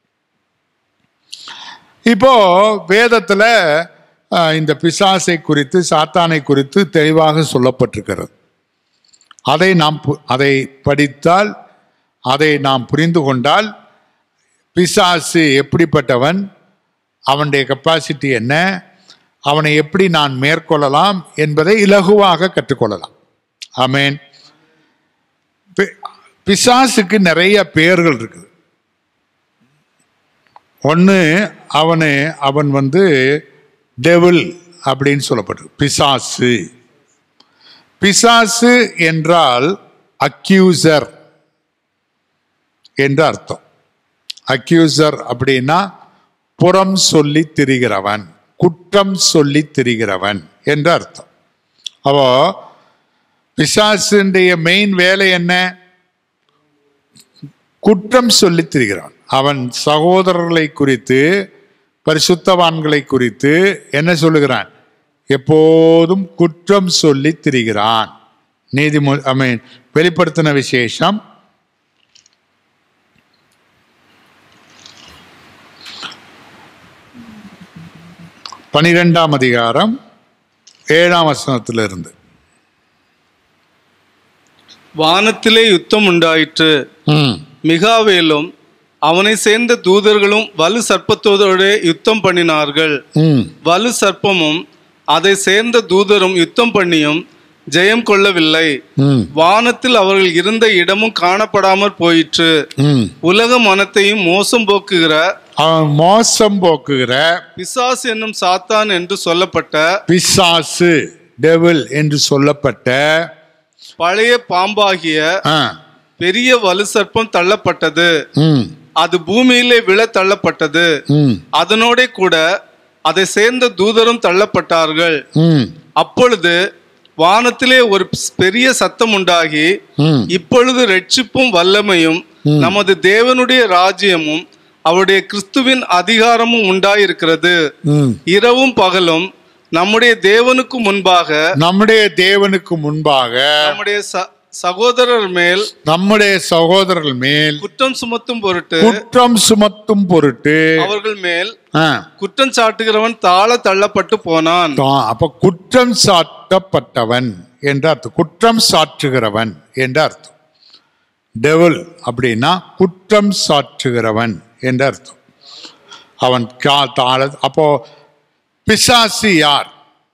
C: இப்போ வேதத்துல அஹ், இந்த பிசாசை குறித்து சாத்தானை குறித்து தெளிவாக சொல்லப்பட்டிருக்கிறது அதை நாம் பு- அதை படித்தால் அதை நாம் புரிந்து கொண்டால் பிசாசு எப்படிப்பட்டவன் அவனுடைய கெப்பாசிட்டி என்ன அவனை எப்படி நான் மேற்கொள்ளலாம் என்பதை இலகுவாக கற்றுக்கொள்ளலாம் ஆமென் பி- பிசாசுக்கு நிறைய பெயர்கள் இருக்குது ஒன்று அவனு அவன் வந்து டெவில் அப்படின்னு சொல்லப்பட்டிருக்கு பிசாசு பிசாசு என்றால் அக்யூசர் என்று அர்த்தம் அக்யூசர் அப்படின்னா புறம் சொல்லி திரிகிறவன் குற்றம் சொல்லி திரிகிறவன் என்று அர்த்தம் அப்போ பிசாசுடைய மெயின் வேலை என்ன குற்றம் சொல்லித் திரிகிறான் அவன் சகோதரர்களை குறித்து பரிசுத்தவான்களை குறித்து என்ன சொல்லுகிறான் எப்போதும் குற்றம் சொல்லித் திரிகிறான் நீதிமொழி ஐ மீன் வெளிப்படுத்தின விசேஷம் பனிரெண்டாம் அதிகாரம் ஏழாம் வசனத்திலிருந்து
D: வானத்திலே யுத்தம் உண்டாயிற்று
C: ம்
D: மிகாவேலும் அவனை சேர்ந்த தூதர்களும் வலு சர்ப்பத்தோடு யுத்தம் பண்ணினார்கள்
C: ம்
D: வலு சர்ப்பமும் அதை சேர்ந்த தூதரும் யுத்தம் பண்ணியும் ஜெயம் கொள்ளவில்லை
C: ம்
D: வானத்தில் அவர்கள் இருந்த இடமும் காணப்படாமற் போயிற்று
C: ம்
D: உலக மனத்தையும் மோசம் போக்குகிற
C: அவன் மோசம் போக்குகிற
D: பிசாசு என்னும் சாத்தான் என்று சொல்லப்பட்ட
C: பிசாசு டெவில் என்று சொல்லப்பட்ட
D: பழைய பாம்பாகிய
C: ஆ,
D: பெரிய வலு சர்ப்பம் தள்ளப்பட்டது
C: ம்,
D: அது பூமியிலே விழ தள்ளப்பட்டது
C: ம்,
D: அதனோட கூட அதை சேர்ந்த தூதரும் தள்ளப்பட்டார்கள்
C: ம்,
D: அப்பொழுது வானத்திலே ஒரு பெரிய சத்தம் உண்டாகி
C: ம்,
D: இப்பொழுது ரட்சிப்பும் வல்லமையும் நமது தேவனுடைய ராஜ்யமும் அவருடைய கிறிஸ்துவின் அதிகாரமும் உண்டாயிருக்கிறது
C: ம்.
D: இரவும் பகலும் நம்முடைய தேவனுக்கு முன்பாக
C: நம்முடைய தேவனுக்கு முன்பாக
D: நம்முடைய ச- சகோதரர் மேல்
C: நம்முடைய சகோதரர்கள் மேல்
D: குற்றம் சுமத்தும் பொருட்டு
C: குற்றம் சுமத்தும் பொருட்டு
D: அவர்கள் மேல்
C: ஆ,
D: குற்றம் சாட்டுகிறவன் தாழ தள்ளப்பட்டு போனான்
C: தான் அப்ப குற்றம் சாட்டப்பட்டவன் என்ற அர்த்தம் குற்றம் சாற்றுகிறவன் என்ற அர்த்தம் டெவல் அப்படின்னா குற்றம் சாற்றுகிறவன் என்ற அர்த்தம் அவன் கா- தாழ அப்போ பிசாசு யார்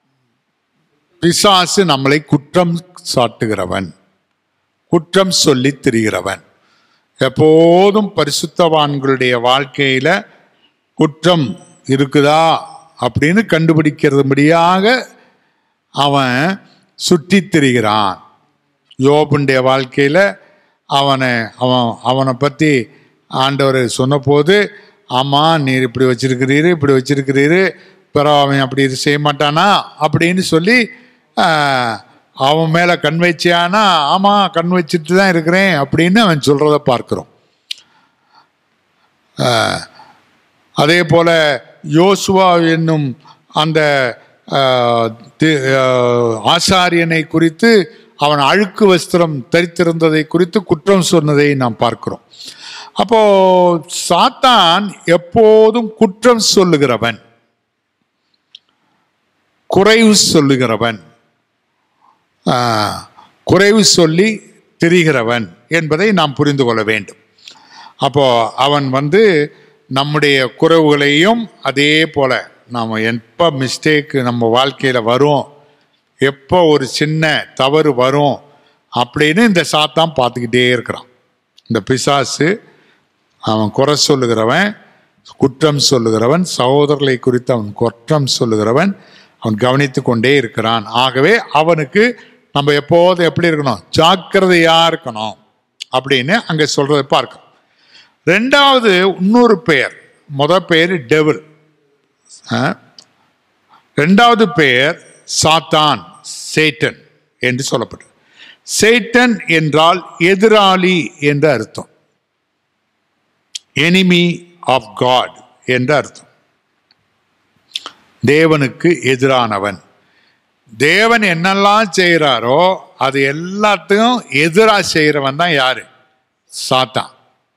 C: பிசாசு நம்மளை குற்றம் சாட்டுகிறவன் குற்றம் சொல்லி திரிகிறவன் எப்போதும் பரிசுத்தவான்களுடைய வாழ்க்கையில குற்றம் இருக்குதா அப்படின்னு கண்டுபிடிக்கிறதுபடியாக அவன் சுற்றித் திரிகிறான் யோபுடைய வாழ்க்கையில் அவனை அவன் அவனை பற்றி ஆண்டவர் சொன்னபோது ஆமாம் நீர் இப்படி வச்சிருக்கிறீரு இப்படி வச்சிருக்கிறீரு பிறகு அவன் அப்படி இது செய்ய மாட்டானா அப்படின்னு சொல்லி ஆஹ், அவன் மேலே கண் வச்சியானா ஆமாம் கண் வச்சுட்டு தான் இருக்கிறேன் அப்படின்னு அவன் சொல்கிறத பார்க்குறோம் அதே போல யோசுவா என்னும் அந்த ஆஹ், தி- ஆஹ், ஆசாரியனை குறித்து அவன் அழுக்கு வஸ்திரம் தரித்திருந்ததை குறித்து குற்றம் சொன்னதை நாம் பார்க்கிறோம் அப்போ சாத்தான் எப்போதும் குற்றம் சொல்லுகிறவன் குறைவு சொல்லுகிறவன் ஆஹ், குறைவு சொல்லி திரிகிறவன் என்பதை நாம் புரிந்து கொள்ள வேண்டும் அப்போ அவன் வந்து நம்முடைய குறைவுகளையும் அதே போல நாம் எப்போ மிஸ்டேக் நம்ம வாழ்க்கையில் வரும் எப்போ ஒரு சின்ன தவறு வரும் அப்படின்னு இந்த சாத்தான் பார்த்துக்கிட்டே இருக்கிறான் இந்த பிசாசு அவன் குறை சொல்லுகிறவன் குற்றம் சொல்லுகிறவன் சகோதரர்களை குறித்து அவன் குற்றம் சொல்லுகிறவன் அவன் கவனித்து கொண்டே இருக்கிறான் ஆகவே அவனுக்கு நம்ம எப்போதும் எப்படி இருக்கணும் ஜாக்கிரதையா இருக்கணும் அப்படின்னு அங்க சொல்றதை பார்க்கணும் ரெண்டாவது இன்னொரு பெயர் முத பெயர் டெவில் ரெண்டாவது பெயர் சாத்தான் சேட்டன் என்று சொல்லப்பட்டது சேட்டன் என்றால் எதிராளி என்று அர்த்தம் எனிமி ஆஃப் காட் என்று அர்த்தம் தேவனுக்கு எதிரானவன் தேவன் என்னெல்லாம் செய்கிறாரோ அது எல்லாத்தையும் எதிராக செய்கிறவன் தான் யாரு சாத்தான்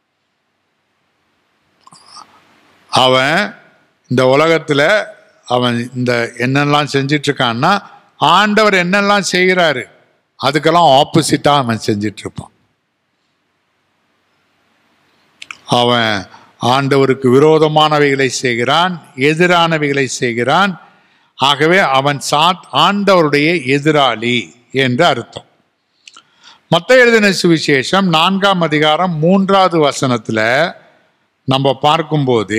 C: அவன் இந்த உலகத்தில் அவன் இந்த என்னெல்லாம் செஞ்சிட்டு இருக்கான்னா ஆண்டவர் என்னெல்லாம் செய்கிறாரு அதுக்கெல்லாம் ஆப்போசிட்டாக அவன் செஞ்சிட்டு இருப்பான் அவன் ஆண்டவருக்கு விரோதமானவைகளை செய்கிறான் எதிரானவைகளை செய்கிறான் ஆகவே அவன் சாத் ஆண்டவருடைய எதிராளி என்று அர்த்தம் மத்த எழுதின சுவிசேஷம் நான்காம் அதிகாரம் மூன்றாவது வசனத்துல நம்ம பார்க்கும்போது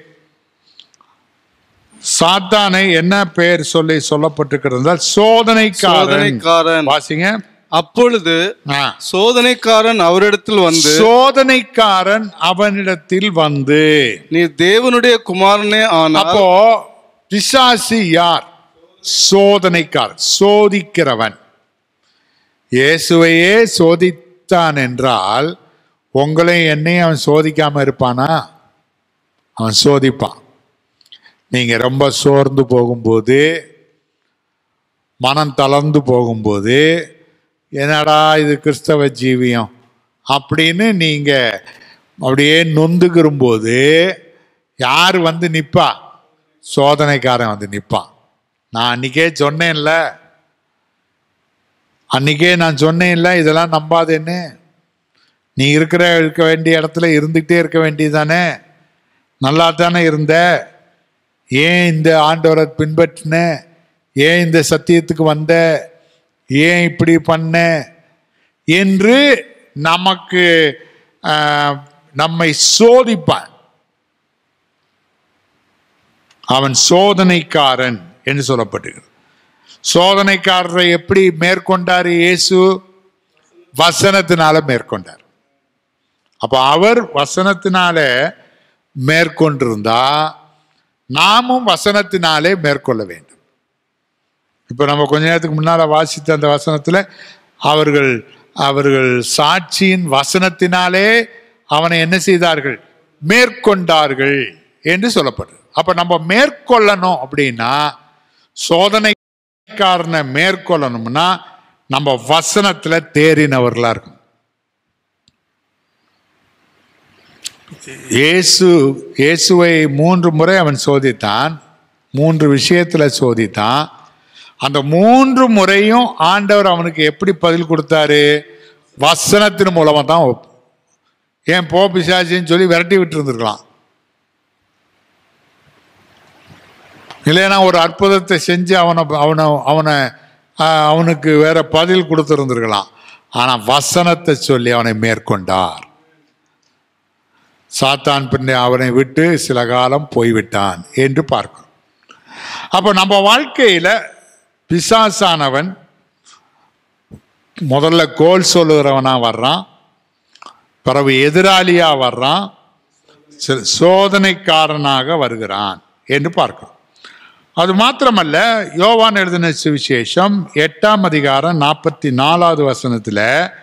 C: சாத்தானை என்ன பெயர் சொல்லி சொல்லப்பட்டிருக்கிறது சோதனைக்காரன்
D: சோதனைக்காரன்
C: வாசிங்க
D: அப்பொழுது
C: ஆ.
D: சோதனைக்காரன் அவரிடத்தில் வந்து
C: சோதனைக்காரன் அவனிடத்தில் வந்து
D: நீ தேவனுடைய குமாரனே ஆனால்
C: அப்போ பிசாசு யார் சோதனைக்காரன் சோதிக்கிறவன் இயேசுவையே சோதித்தான் என்றால் உங்களையும் என்னையும் அவன் சோதிக்காம இருப்பானா அவன் சோதிப்பான் நீங்க ரொம்ப சோர்ந்து போகும்போது மனம் தளர்ந்து போகும்போது என்னடா இது கிறிஸ்தவ ஜீவியம் அப்படின்னு நீங்க அப்படியே நொந்துக்கிறும்போது யார் வந்து நிப்பா சோதனைக்காரன் வந்து நிப்பான் நான் அன்னைக்கே சொன்னேன்ல அன்னைக்கே நான் சொன்னேன்ல இதெல்லாம் நம்பாதேன்னு நீ இருக்கிற இருக்க வேண்டிய இடத்துல இருந்துகிட்டே இருக்க வேண்டியதானே நல்லா தானே இருந்த ஏன் இந்த ஆண்டவரை பின்பற்றின ஏன் இந்த சத்தியத்துக்கு வந்த ஏன் இப்படி பண்ண என்று நமக்கு ஆஹ், நம்மை சோதிப்பான் அவன் சோதனைக்காரன் என்று சொல்லப்பட்டிருக்கிறது சோதனைக்காரரை எப்படி மேற்கொண்டார் இயேசு வசனத்தினால மேற்கொண்டார் அப்ப அவர் வசனத்தினால மேற்கொண்டிருந்தா நாமும் வசனத்தினாலே மேற்கொள்ள வேண்டும் இப்ப நம்ம கொஞ்ச நேரத்துக்கு முன்னால வாசித்த அந்த வசனத்துல அவர்கள் அவர்கள் சாட்சியின் வசனத்தினாலே அவனை என்ன செய்தார்கள் மேற்கொண்டார்கள் என்று சொல்லப்படுது அப்ப நம்ம மேற்கொள்ளணும் அப்படின்னா சோதனைக்காரனை மேற்கொள்ளணும்னா நம்ம வசனத்துல தேறினவர்களா இருக்கணும் இயேசு இயேசுவை மூன்று முறை அவன் சோதித்தான் மூன்று விஷயத்துல சோதித்தான் அந்த மூன்று முறையும் ஆண்டவர் அவனுக்கு எப்படி பதில் கொடுத்தாரு வசனத்தின் மூலமா தான் ஒப்- ஏன் போ பிசாசின்னு சொல்லி விரட்டி விட்டு இருந்திருக்கலாம் இல்லைன்னா ஒரு அற்புதத்தை செஞ்சு அவனை அவனை அவனை ஆஹ், அவனுக்கு வேற பதில் கொடுத்துருந்துருக்கலாம் ஆனா வசனத்தை சொல்லி அவனை மேற்கொண்டார் சாத்தான் பின்னே அவனை விட்டு சில காலம் போய்விட்டான் என்று பார்க்கிறோம் அப்போ நம்ம வாழ்க்கையில பிசாசானவன் முதல்ல கோல் சொல்லுகிறவனா வர்றான் பிறகு எதிராளியா வர்றான் சில சோதனைக்காரனாக வருகிறான் என்று பார்க்கிறோம் அது மாத்திரமல்ல யோவான் எழுதின சுவிசேஷம் எட்டாம் அதிகாரம் நாற்பத்தி நாலாவது வசனத்துல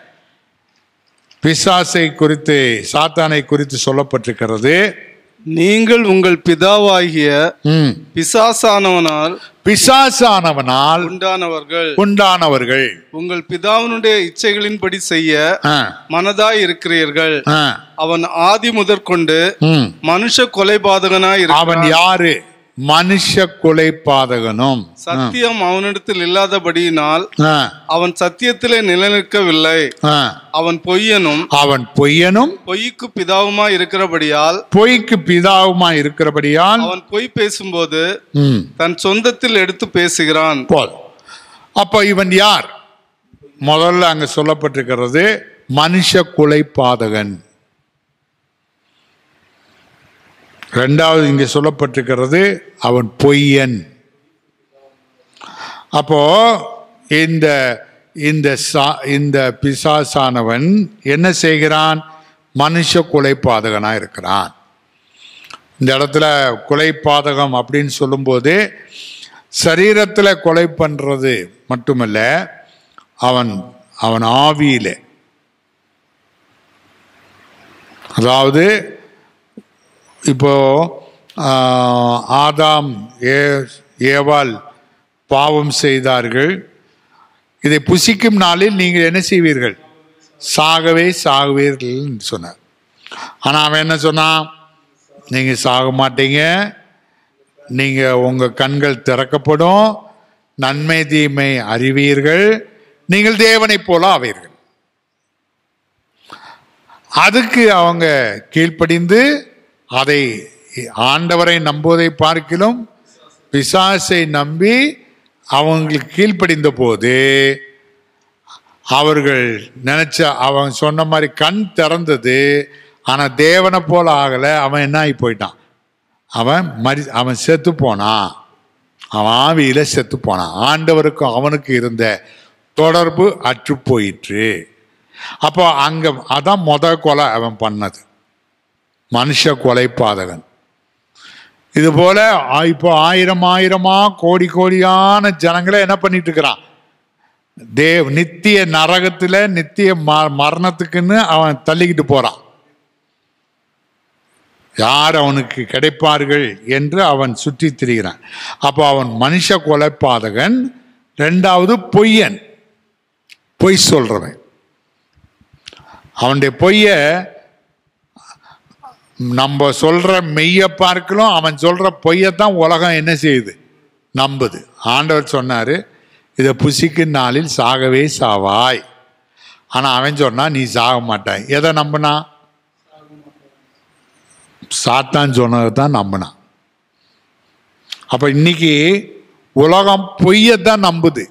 C: பிசாசை குறித்து சாத்தானை குறித்து சொல்லப்பட்டிருக்கிறது
D: நீங்கள் உங்கள் பிதாவாகிய
C: ம்.
D: பிசாசானவனால்
C: பிசாசானவனால்
D: உண்டானவர்கள்
C: உண்டானவர்கள்
D: உங்கள் பிதாவினுடைய இச்சைகளின்படி செய்ய
C: ஆ,
D: மனதாய் இருக்கிறீர்கள்
C: ஆ,
D: அவன் ஆதி முதற்கொண்டு
C: ம்.
D: மனுஷ கொலைபாதகனாய்
C: அவன்
D: இருக்கிறான்
C: யாரு மனுஷ கொலைபாதகனும்
D: சத்தியம் அவனிடத்தில் இல்லாதபடியினால்
C: ஆ,
D: அவன் சத்தியத்திலே நிலைநிற்கவில்லை
C: ஆ.
D: அவன் பொய்யனும்
C: அவன் பொய்யனும்
D: பொய்க்கு பிதாவுமா இருக்கிறபடியால்
C: பொய்க்கு பிதாவுமா இருக்கிறபடியால்
D: அவன் பொய் பேசும்போது
C: ம்,
D: தன் சொந்தத்தில் எடுத்து பேசுகிறான்
C: போதும் அப்ப இவன் யார் முதல்ல அங்க சொல்லப்பட்டிருக்கிறது மனுஷ கொலைபாதகன் ரெண்டாவது இங்க சொல்லப்பட்டிருக்கிறது அவன் பொய்யன் அப்போ இந்த இந்த சா- இந்த பிசாசானவன் என்ன செய்கிறான் மனுஷ கொலைபாதகனா இருக்கிறான் இந்த இடத்துல கொலைபாதகம் அப்படின்னு சொல்லும்போது சரீரத்தில் கொலை பண்றது மட்டுமல்ல அவன் அவன் ஆவியில அதாவது இப்போ ஆஹ், ஆதாம் ஏ ஏவாள் பாவம் செய்தார்கள் இதை புசிக்கும் நாளில் நீங்கள் என்ன செய்வீர்கள் சாகவே சாகுவீர்கள் என்று சொன்னார் ஆனால் அவன் என்ன சொன்னான் நீங்கள் சாக மாட்டீங்க நீங்கள் உங்கள் கண்கள் திறக்கப்படும் நன்மை தீமை அறிவீர்கள் நீங்கள் தேவனைப் போல ஆவீர்கள் அதுக்கு அவங்க கீழ்ப்படிந்து அதை ஆண்டவரை நம்புவதை பார்க்கிலும் பிசாசை நம்பி அவங்களுக்கு கீழ்ப்படிந்த போது அவர்கள் நினைச்ச அவன் சொன்ன மாதிரி கண் திறந்தது ஆனா தேவனை போல ஆகல அவன் என்ன ஆகி போயிட்டான் அவன் மரி அவன் செத்து போனான் அவன் ஆவியில செத்து போனான் ஆண்டவருக்கும் அவனுக்கு இருந்த தொடர்பு அற்று போயிற்று அப்போ அங்க அதான் முத கொலை அவன் பண்ணது மனுஷ கொலை பாதகன் இது போல ஆ- இப்போ ஆயிரம் ஆயிரமா கோடி கோடியான ஜனங்களை என்ன பண்ணிட்டு இருக்கிறான் தேவ் நித்திய நரகத்துல நித்திய ம- மரணத்துக்குன்னு அவன் தள்ளிக்கிட்டு போறான் யார் அவனுக்கு கிடைப்பார்கள் என்று அவன் சுற்றி திரிகிறான் அப்போ அவன் மனுஷ கொலைப்பாதகன் ரெண்டாவது பொய்யன் பொய் சொல்றவன் அவனுடைய பொய்ய நம்ம சொல்ற மெய்ய பார்க்கலாம் அவன் சொல்ற பொய்யத்தான் உலகம் என்ன செய்யுது நம்புது ஆண்டவர் சொன்னாரு இதை புசிக்கும் நாளில் சாகவே சாவாய் ஆனா அவன் சொன்னா நீ சாக மாட்டாய் எதை நம்பினா சாத்தான் சொன்னதை தான் நம்பினான் அப்ப இன்னைக்கு உலகம் பொய்யத்தான் நம்புது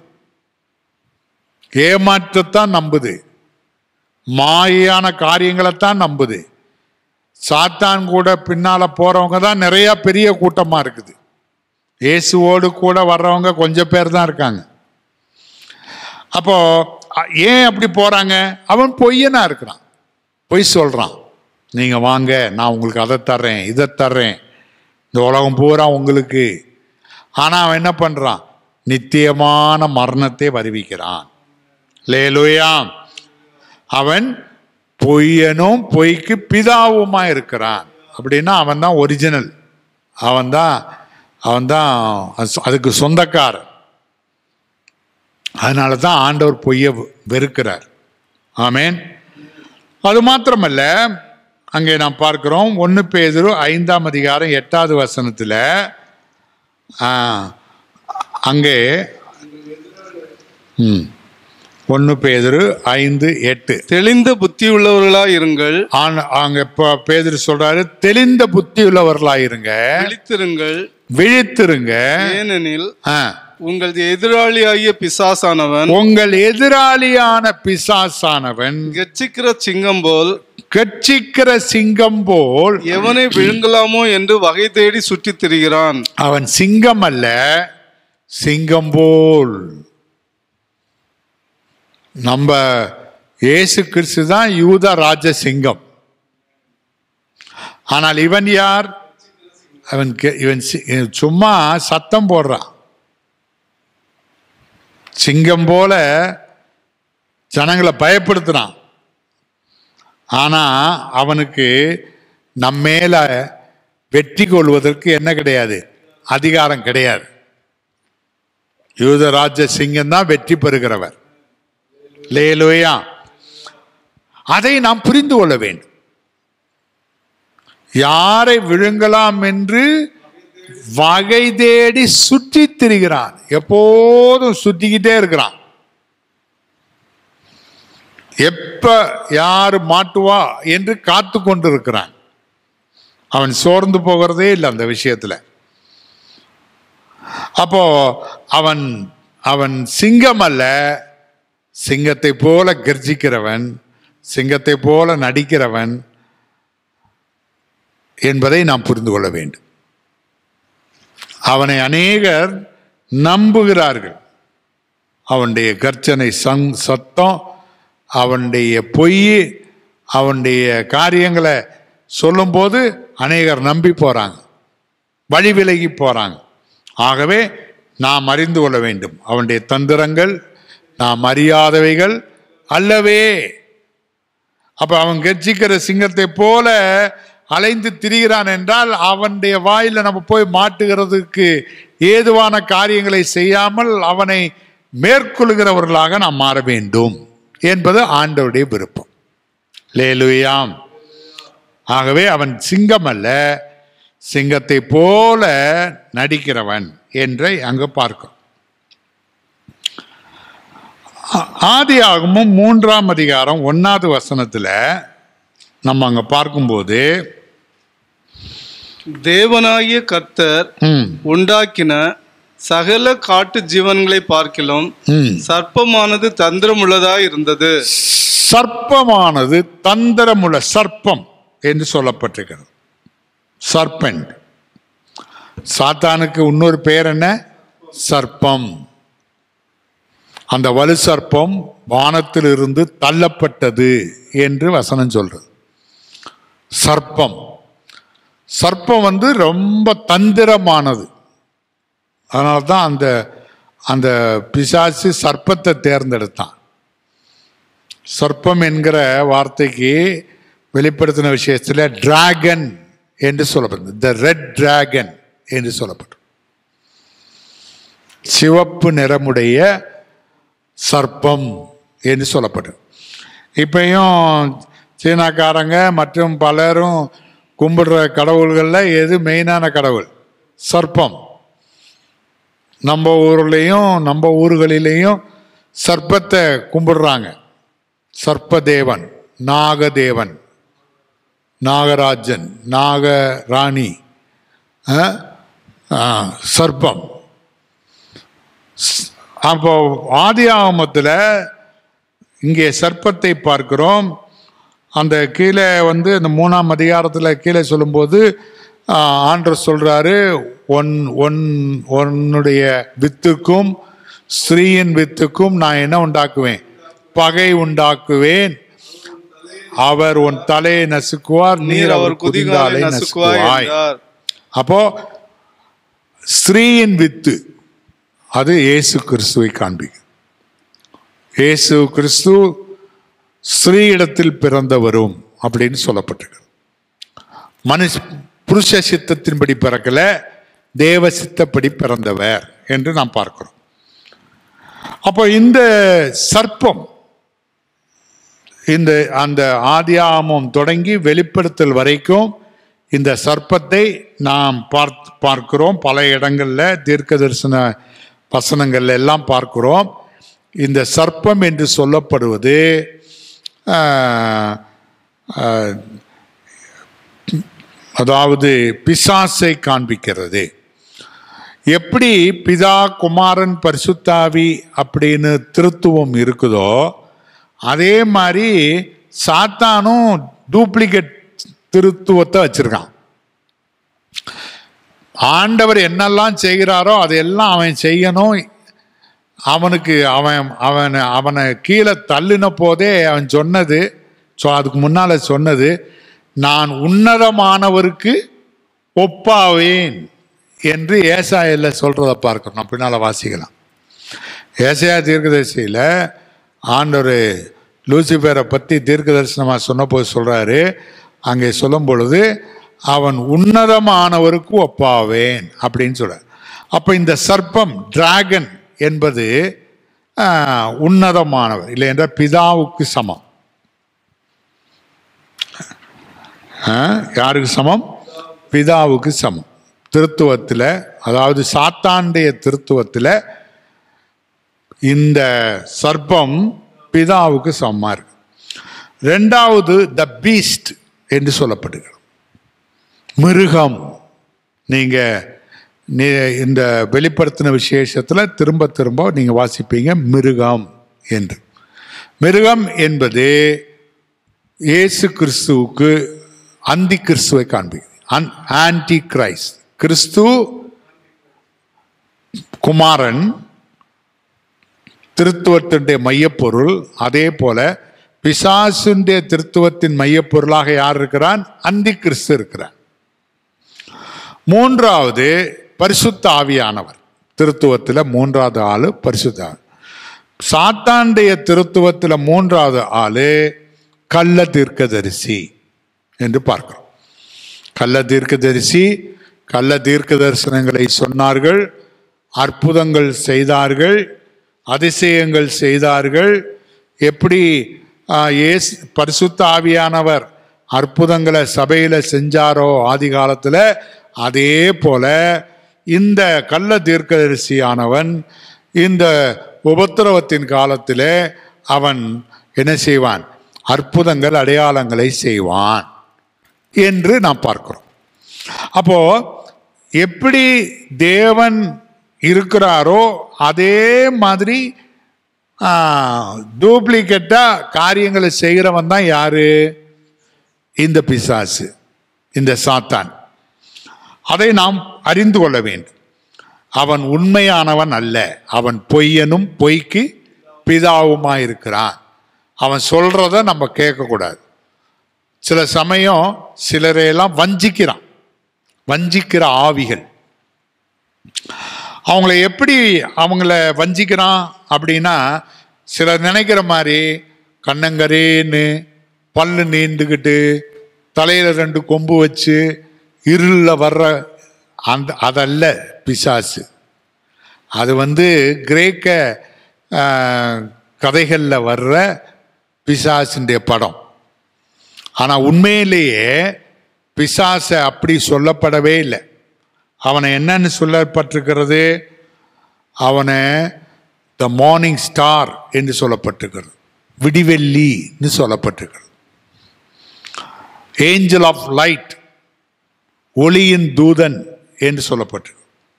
C: ஏமாற்றத்தான் நம்புது மாயான காரியங்களைத்தான் நம்புது சாத்தான் கூட பின்னால போறவங்க தான் நிறைய பெரிய கூட்டமா இருக்குது இயேசுவோடு கூட வர்றவங்க கொஞ்சம் பேர் தான் இருக்காங்க அப்போ அ- ஏன் அப்படி போறாங்க அவன் பொய்யனா இருக்கிறான் பொய் சொல்றான் நீங்க வாங்க நான் உங்களுக்கு அதை தர்றேன் இதை தர்றேன் இந்த உலகம் பூரா உங்களுக்கு ஆனா அவன் என்ன பண்றான் நித்தியமான மரணத்தை வருவிக்கிறான் லேலுயாம் அவன் பொய்யனும் பொய்க்கு பிதாவுமா இருக்கிறான் அப்படின்னா அவன் தான் ஒரிஜினல் அவன் தான் அவன் தான் அதுக்கு சொந்தக்காரன் அதனால தான் ஆண்டவர் பொய்யை வெறுக்கிறார் ஆமென் அது மாத்திரமல்ல அங்கே நாம் பார்க்கிறோம் ஒன்று பேதுரு ஐந்தாம் அதிகாரம் எட்டாவது வசனத்தில் அங்கே ம் ஒன்று பேதுரு ஐந்து எட்டு
D: தெளிந்த புத்தி உள்ளவர்களாய் இருங்கள்
C: ஆன- அங்க இப்போ பேதுரு சொல்றாரு தெளிந்த புத்தி உள்ளவர்களாயிருங்க
D: விழித்திருங்கள்
C: விழித்திருங்க
D: ஏனெனில்
C: ஆ.
D: உங்கள் எதிராளியாகிய பிசாசானவன்
C: உங்கள் எதிராளியான பிசாசானவன்
D: கெச்சிக்கிற சிங்கம் போல்
C: கட்சிக்கிற சிங்கம் போல்
D: எவனை விழுங்கலாமோ என்று வகை தேடி சுற்றித் திரிகிறான்
C: அவன் சிங்கம் அல்ல சிங்கம் போல் நம்ம இயேசு கிறிஸ்து தான் யூத ராஜ சிங்கம் ஆனால் இவன் யார் அவன் கெ- இவன் சி- சும்மா சத்தம் போடுறான் சிங்கம் போல ஜனங்களை பயப்படுத்துறான் ஆனா அவனுக்கு நம்மேல வெற்றி கொள்வதற்கு என்ன கிடையாது அதிகாரம் கிடையாது யூதராஜ சிங்கம் தான் வெற்றி பெறுகிறவர் லேலுயா அதை நாம் புரிந்து கொள்ள வேண்டும் யாரை விழுங்கலாம் என்று வகை தேடி சுற்றித் திரிகிறான் எப்போதும் சுத்திக்கிட்டே இருக்கிறான் எப்ப யார் மாட்டுவா என்று காத்து கொண்டிருக்கிறான் அவன் சோர்ந்து போகிறதே இல்லை அந்த விஷயத்துல அப்போ அவன் அவன் சிங்கம் அல்ல சிங்கத்தை போல கர்ஜிக்கிறவன் சிங்கத்தை போல நடிக்கிறவன் என்பதை நாம் புரிந்து கொள்ள வேண்டும் அவனை அநேகர் நம்புகிறார்கள் அவனுடைய கர்ச்சனை சங் சத்தம் அவனுடைய பொய் அவனுடைய காரியங்களை சொல்லும்போது அநேகர் நம்பி போறாங்க வழி விலகி போறாங்க ஆகவே நாம் அறிந்து கொள்ள வேண்டும் அவனுடைய தந்திரங்கள் நாம் அறியாதவைகள் அல்லவே அப்ப அவன் கர்ஜிக்கிற சிங்கத்தை போல அலைந்து திரிகிறான் என்றால் அவனுடைய வாயில நம்ம போய் மாட்டுகிறதுக்கு ஏதுவான காரியங்களை செய்யாமல் அவனை மேற்கொள்கிறவர்களாக நாம் மாற வேண்டும் என்பது ஆண்டவருடைய விருப்பம் லேலுயாம் ஆகவே அவன் சிங்கம் அல்ல சிங்கத்தை போல நடிக்கிறவன் என்றை அங்கு பார்க்கிறோம் ஆ- ஆதியாகமும் மூன்றாம் அதிகாரம் ஒன்னாவது வசனத்துல நம்ம அங்க பார்க்கும்போது
D: தேவனாகிய கர்த்தர்
C: ம்,
D: உண்டாக்கின சகல காட்டு ஜீவன்களை பார்க்கிலும்
C: ம்,
D: சர்ப்பமானது தந்திரமுள்ளதாய் இருந்தது
C: சர்ப்பமானது தந்திரமுள்ள சர்ப்பம் என்று சொல்லப்பட்டிருக்கிறது சர்பெண்ட் சாத்தானுக்கு இன்னொரு பெயர் என்ன சர்ப்பம் அந்த வலு சர்ப்பம் வானத்திலிருந்து தள்ளப்பட்டது என்று வசனம் சொல்றது சர்ப்பம் சர்ப்பம் வந்து ரொம்ப தந்திரமானது அதனால தான் அந்த அந்த பிசாசு சர்ப்பத்தை தேர்ந்தெடுத்தான் சர்ப்பம் என்கிற வார்த்தைக்கு வெளிப்படுத்தின விஷயத்தில் டிராகன் என்று சொல்லப்படுது த ரெட் டிராகன் என்று சொல்லப்படும் சிவப்பு நிறமுடைய சர்ப்பம் என்று சொல்லப்படும் இப்பயும் சீனாக்காரங்க மற்றும் பலரும் கும்பிடுற கடவுள்களில் எது மெயினான கடவுள் சர்ப்பம் நம்ம ஊர்லேயும் நம்ம ஊர்களிலேயும் சர்ப்பத்தை கும்பிடுறாங்க சர்ப்பதேவன் நாகதேவன் நாகராஜன் நாகராணி ஆ? ஆ, சர்ப்பம் ஸ்- அப்போ ஆதி ஆகமத்தில் இங்கே சர்ப்பத்தை பார்க்கிறோம் அந்த கீழே வந்து அந்த மூணாம் அதிகாரத்தில் கீழே சொல்லும்போது ஆ, ஆண்டவர் சொல்றாரு ஒன் ஒன் உன்னுடைய வித்துக்கும் ஸ்திரீயின் வித்துக்கும் நான் என்ன உண்டாக்குவேன் பகை உண்டாக்குவேன் அவர் உன் தலையை நசுக்குவார் நீர் அவர் குதிகாலை
D: நசுக்குவாய்
C: நசுக்குவாய்
D: என்றார்
C: அப்போ ஸ்திரீயின் வித்து அது இயேசு கிறிஸ்துவை காண்பிக்கும் இயேசு கிறிஸ்து ஸ்திரீயிடத்தில் பிறந்தவரும் அப்படின்னு சொல்லப்பட்டிருக்கு மனுஷ புருஷ சித்தத்தின்படி பிறக்கல தேவ சித்தப்படி பிறந்தவர் என்று நாம் பார்க்கிறோம் அப்போ இந்த சர்ப்பம் இந்த அந்த ஆதியாமம் தொடங்கி வெளிப்படுத்தல் வரைக்கும் இந்த சர்ப்பத்தை நாம் பார்த் பார்க்கிறோம் பல இடங்களில் தீர்க்க தரிசன வசனங்கள்ல எல்லாம் பார்க்கிறோம் இந்த சர்ப்பம் என்று சொல்லப்படுவது ஆஹ், ஆஹ், அதாவது பிசாசை காண்பிக்கிறது எப்படி பிதா குமாரன் பரிசுத்தாவி அப்படின்னு திருத்துவம் இருக்குதோ அதே மாதிரி சாத்தானும் டூப்ளிகேட் திருத்துவத்தை வச்சிருக்கான் ஆண்டவர் என்னெல்லாம் செய்கிறாரோ அதையெல்லாம் அவன் செய்யணும் அவனுக்கு அவன் அவன் அவனை கீழே தள்ளின போதே அவன் சொன்னது ஸோ அதுக்கு முன்னால சொன்னது நான் உன்னதமானவருக்கு ஒப்பாவேன் என்று ஏசாயில சொல்றத பார்க்கணும் நம்ம பின்னால வாசிக்கலாம் ஏசாயா தீர்க்கதரிசியில் ஆண்டவர் லூசிபேரை பற்றி தீர்க்க தரிசனமாக சொன்னபோது சொல்கிறாரு அங்கே சொல்லும் பொழுது அவன் உன்னதமானவருக்கு ஒப்பாவேன் அப்படின்னு சொல்றார் அப்போ இந்த சர்ப்பம் டிராகன் என்பது ஆஹ், உன்னதமானவர் இல்லை என்றால் பிதாவுக்கு சமம் ஆஹ், யாருக்கு சமம் பிதாவுக்கு சமம் திருத்துவத்தில் அதாவது சாத்தாண்டிய திருத்துவத்தில் இந்த சர்ப்பம் பிதாவுக்கு சமமா இருக்கு ரெண்டாவது த பீஸ்ட் என்று சொல்லப்படுகிறது மிருகம் நீங்க நீ இந்த வெளிப்படுத்தின விசேஷத்தில் திரும்ப திரும்ப நீங்க வாசிப்பீங்க மிருகம் என்று மிருகம் என்பது இயேசு கிறிஸ்துவுக்கு அந்தி கிறிஸ்துவை காண்பிக்கும் அன் ஆன்டி கிரைஸ்ட் கிறிஸ்து குமாரன் திருத்துவத்தினுடைய மையப்பொருள் அதே போல பிசாசுடைய திருத்துவத்தின் மையப்பொருளாக யார் இருக்கிறான் அந்தி கிறிஸ்து இருக்கிறான் மூன்றாவது பரிசுத்த ஆவியானவர் திருத்துவத்தில் மூன்றாவது ஆளு பரிசுத்த ஆவி. சாத்தானுடைய திருத்துவத்தில் மூன்றாவது ஆளு கள்ள தீர்க்கதரிசி என்று பார்க்கிறோம் கள்ள தீர்க்கதரிசி கள்ள தீர்க்க தரிசனங்களை சொன்னார்கள் அற்புதங்கள் செய்தார்கள் அதிசயங்கள் செய்தார்கள் எப்படி ஆ, இயேசு பரிசுத்த ஆவியானவர் அற்புதங்களை சபையில செஞ்சாரோ ஆதி காலத்துல அதே போல இந்த கள்ள தீர்க்கதரிசியானவன் இந்த உபத்திரவத்தின் காலத்திலே அவன் என்ன செய்வான் அற்புதங்கள் அடையாளங்களை செய்வான் என்று நாம் பார்க்கிறோம் அப்போ எப்படி தேவன் இருக்கிறாரோ அதே மாதிரி டூப்ளிகேட்டா காரியங்களை செய்கிறவன் தான் யாரு இந்த பிசாசு இந்த சாத்தான் அதை நாம் அறிந்து கொள்ள வேண்டும் அவன் உண்மையானவன் அல்ல அவன் பொய்யனும் பொய்க்கு பிதாவுமாயிருக்கிறான் அவன் சொல்றத நம்ம கேட்கக்கூடாது சில சமயம் சிலரையெல்லாம் வஞ்சிக்கிறான் வஞ்சிக்கிற ஆவிகள் அவங்கள எப்படி அவங்கள வஞ்சிக்கிறான் அப்படின்னா சிலர் நினைக்கிற மாதிரி கண்ணங்கரேன்னு பல்லு நீண்டுக்கிட்டு தலையில ரெண்டு கொம்பு வச்சு இருளில் வர்ற அந்த அதல்ல பிசாசு அது வந்து கிரேக்க கதைகளில் வர்ற பிசாசுடைய படம் ஆனால் உண்மையிலேயே பிசாசை அப்படி சொல்லப்படவே இல்லை அவனை என்னன்னு சொல்லப்பட்டிருக்கிறது அவனை த மார்னிங் ஸ்டார் என்று சொல்லப்பட்டிருக்கிறது விடிவெள்ளின்னு சொல்லப்பட்டிருக்கிறது ஏஞ்சல் ஆஃப் லைட் ஒளியின் தூதன் என்று சொல்லப்பட்டிருக்கிறது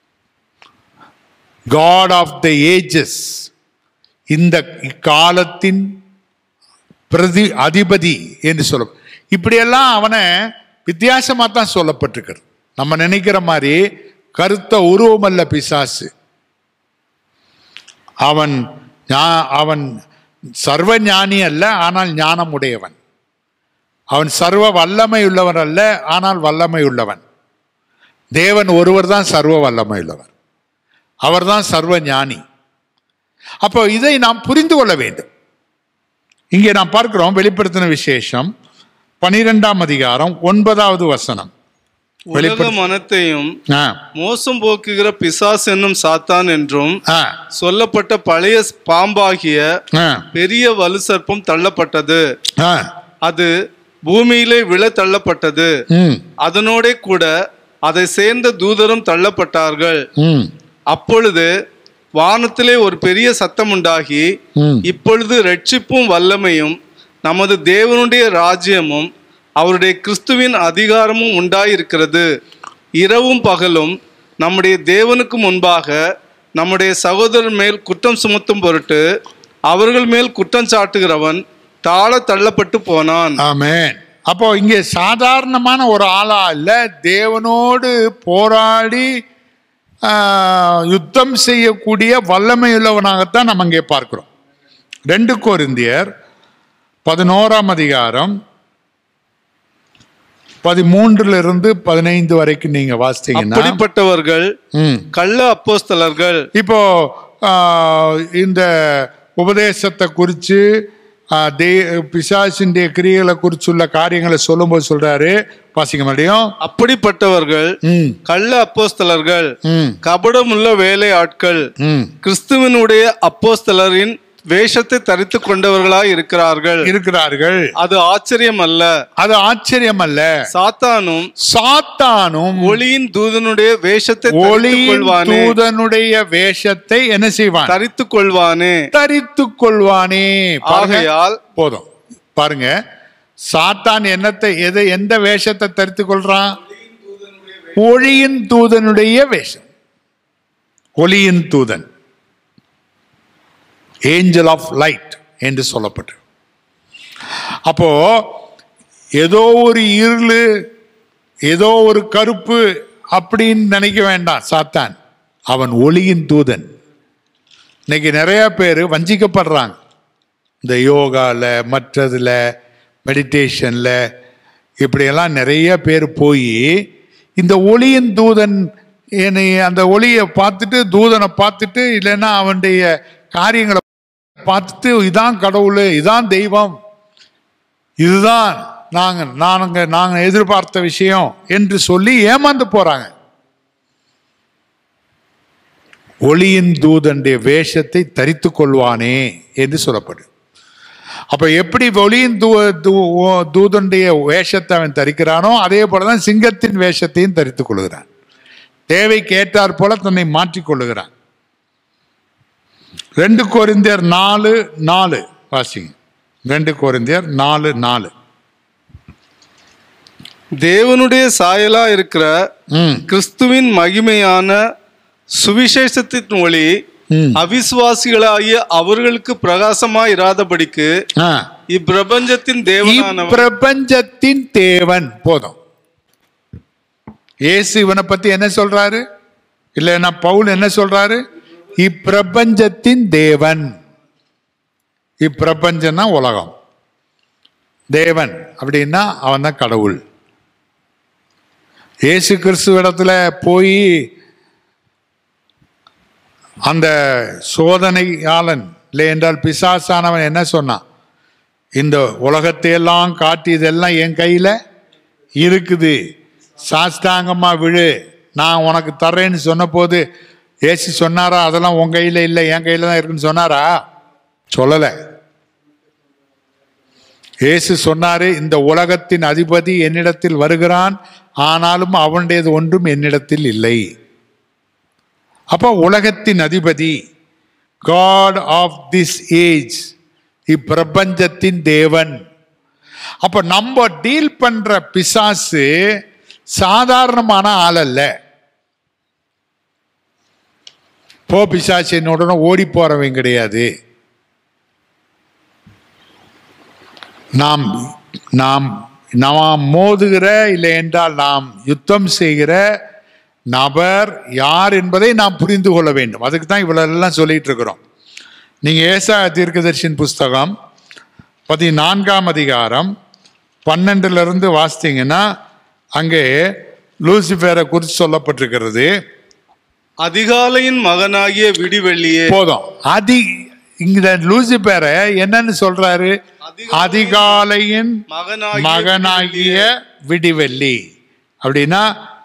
C: காட் ஆஃப் த ஏஜஸ் இந்த காலத்தின் பிரதி அதிபதி என்று சொல்ல இப்படியெல்லாம் அவனை வித்தியாசமாக தான் சொல்லப்பட்டிருக்கிறது நம்ம நினைக்கிற மாதிரி கருத்த உருவமல்ல பிசாசு அவன் ஞா- அவன் சர்வ ஞானி அல்ல ஆனால் ஞானம் உடையவன் அவன் சர்வ வல்லமை உள்ளவன் அல்ல ஆனால் வல்லமை உள்ளவன் தேவன் ஒருவர் தான் சர்வ வல்லமை உள்ளவர் அவர்தான் சர்வ ஞானி அப்போ இதை நாம் புரிந்து கொள்ள வேண்டும் இங்கே நாம் பார்க்கிறோம் வெளிப்படுத்தின விசேஷம் பனிரெண்டாம் அதிகாரம் ஒன்பதாவது வசனம்
D: உலக
C: வெளிப்படு-
D: மனத்தையும்
C: ஆ,
D: மோசம் போக்குகிற பிசாஸ் என்னும் சாத்தான் என்றும்
C: ஆ,
D: சொல்லப்பட்ட பழைய பாம்பாகிய
C: ஆ,
D: பெரிய வலு சர்ப்பம் தள்ளப்பட்டது
C: ஆ,
D: அது பூமியிலே விழ தள்ளப்பட்டது
C: ம்,
D: அதனோடே கூட அதை சேர்ந்த தூதரும் தள்ளப்பட்டார்கள்
C: ம்,
D: அப்பொழுது வானத்திலே ஒரு பெரிய சத்தம் உண்டாகி
C: ம்.
D: இப்பொழுது ரட்சிப்பும் வல்லமையும் நமது தேவனுடைய ராஜ்யமும் அவருடைய கிறிஸ்துவின் அதிகாரமும் உண்டாயிருக்கிறது இரவும் பகலும் நம்முடைய தேவனுக்கு முன்பாக நம்முடைய சகோதரர் மேல் குற்றம் சுமத்தும் பொருட்டு அவர்கள் மேல் குற்றம் சாட்டுகிறவன் தாழ தள்ளப்பட்டு போனான்
C: ஆமென் அப்போ இங்கே சாதாரணமான ஒரு ஆளா இல்ல தேவனோடு போராடி ஆ, யுத்தம் செய்யக்கூடிய வல்லமையுள்ளவனாகத்தான் நம்ம இங்கே பார்க்கிறோம் ரெண்டு கொரிந்தியர் பதினோராம் அதிகாரம் பதிமூன்றுல இருந்து பதினைந்து வரைக்கும் நீங்க வாசித்தீங்கன்னா
D: அப்படிப்பட்டவர்கள்
C: ம்.
D: கள்ள அப்போஸ்தலர்கள்
C: இப்போ ஆ, இந்த உபதேசத்தை குறித்து தே பிசாசிന്റെ கிரியைகளை குறிச்சுள்ள காரியங்களை சொல்லும்போது சொல்றாரு வாசிக்க முடியும்
D: அப்படிப்பட்டவர்கள்
C: ம்
D: கள்ள அப்போஸ்தலர்கள்
C: ம்
D: கபடமுள்ள வேலை ஆட்கள்
C: ம்
D: கிறிஸ்துவனுடைய அப்போஸ்தலரின் வேஷத்தை தரித்து கொண்டவர்களாய் இருக்கிறார்கள்
C: இருக்கிறார்கள்
D: அது ஆச்சரியம் அல்ல
C: அது ஆச்சரியம் அல்ல
D: சாத்தானும்
C: சாத்தானும்
D: ஒளியின் தூதனுடைய வேஷத்தை தரித்துக்
C: ஒளியின்
D: கொள்வானே
C: தூதனுடைய வேஷத்தை என்ன செய்வான்
D: தரித்துக் கொள்வானே
C: தரித்துக் கொள்வானே பாருங்க.
D: ஆகையால்
C: போதும் பாருங்க சாத்தான் என்னத்தை எதை எந்த வேஷத்தை தரித்துக் கொள்றான் ஒளியின் தூதனுடைய வேஷம் ஒளியின் தூதன் ஏஞ்சல் ஆஃப் லைட் என்று சொல்லப்பட்டு அப்போ ஏதோ ஒரு இருள் ஏதோ ஒரு கருப்பு அப்படின்னு நினைக்க வேண்டாம் சாத்தான் அவன் ஒளியின் தூதன் இன்னைக்கு நிறைய பேர் வஞ்சிக்கப்படுறாங்க இந்த யோகாவில் மற்றதில் மெடிடேஷனில் இப்படியெல்லாம் நிறைய பேர் போய் இந்த ஒளியின் தூதன் என்னை அந்த ஒளியை பார்த்துட்டு தூதனை பார்த்துட்டு இல்லைன்னா அவனுடைய காரியங்களை பார்த்துட்டு இதான் கடவுள் இதான் தெய்வம் இதுதான் நாங்கள் நாங்கள் நாங்கள் எதிர்பார்த்த விஷயம் என்று சொல்லி ஏமாந்து போகிறாங்க ஒளியின் தூதனுடைய வேஷத்தை தரித்து கொள்வானே என்று சொல்லப்படும் அப்ப எப்படி ஒளியின் தூ தூ- தூதனுடைய வேஷத்தை அவன் தரிக்கிறானோ அதே போலதான் சிங்கத்தின் வேஷத்தையும் தரித்துக் கொள்கிறான் தேவைக்கு ஏற்றாற் போல தன்னை மாற்றிக் கொள்ளுகிறான் ரெண்டு கொரிந்தியர் நாலு நாலு வாசிங்க ரெண்டு கொரிந்தியர் நாலு நாலு
D: தேவனுடைய சாயலா இருக்கிற
C: ம்
D: கிறிஸ்துவின் மகிமையான சுவிசேஷத்தின் ஒளி
C: ம்.
D: அவிசுவாசிகளாகிய அவர்களுக்கு பிரகாசமாய் இராதபடிக்கு
C: ஆ
D: இப்பிரபஞ்சத்தின் தேவனானவர்
C: பிரபஞ்சத்தின் தேவன் போதும் இயேசு இவனை பத்தி என்ன சொல்றாரு இல்லைன்னா பவுல் என்ன சொல்றாரு இப்பிரபஞ்சத்தின் தேவன் இப்பிரபஞ்சம்னா உலகம் தேவன் அப்படின்னா அவன் தான் கடவுள் இயேசு கிறிஸ்துவ இடத்துல போய் அந்த சோதனையாளன் இல்லை என்றால் பிசாசானவன் என்ன சொன்னான் இந்த உலகத்தையெல்லாம் காட்டி இதெல்லாம் என் கையில் இருக்குது சாஸ்தாங்கமா விழு நான் உனக்கு தர்றேன்னு சொன்னபோது ஏசி சொன்னாரா அதெல்லாம் உன் கையில் இல்லை என் கையில் தான் இருக்குன்னு சொன்னாரா சொல்லலை இயேசு சொன்னாரு இந்த உலகத்தின் அதிபதி என்னிடத்தில் வருகிறான் ஆனாலும் அவனுடையது ஒன்றும் என்னிடத்தில் இல்லை அப்போ உலகத்தின் அதிபதி காட் ஆஃப் திஸ் ஏஜ் இப்பிரபஞ்சத்தின் தேவன் அப்ப நம்ம டீல் பண்ற பிசாசு சாதாரணமான ஆள் அல்ல போ பிசாசு என்னுடனே ஓடி போறவன் கிடையாது நாம் நாம் நாம் மோதுகிற இல்லை என்றால் நாம் யுத்தம் செய்கிற நபர் யார் என்பதை நாம் புரிந்து கொள்ள வேண்டும் அதுக்கு தான் இவ்வளவு எல்லாம் சொல்லிட்டு இருக்கிறோம் நீங்க ஏசா தீர்க்கதர்ஷின் புஸ்தகம் பதினான்காம் அதிகாரம் பன்னெண்டுல இருந்து வாசித்தீங்கன்னா அங்கே லூசிஃபேரை குறித்து சொல்லப்பட்டிருக்கிறது
D: அதிகாலையின் மகனாகிய விடிவெள்ளியே
C: போதும் அதி இங்க லூசிபேரை என்னன்னு சொல்றாரு அதிகாலையின்
D: மகனாகிய
C: மகனாகிய விடிவெள்ளி அப்படின்னா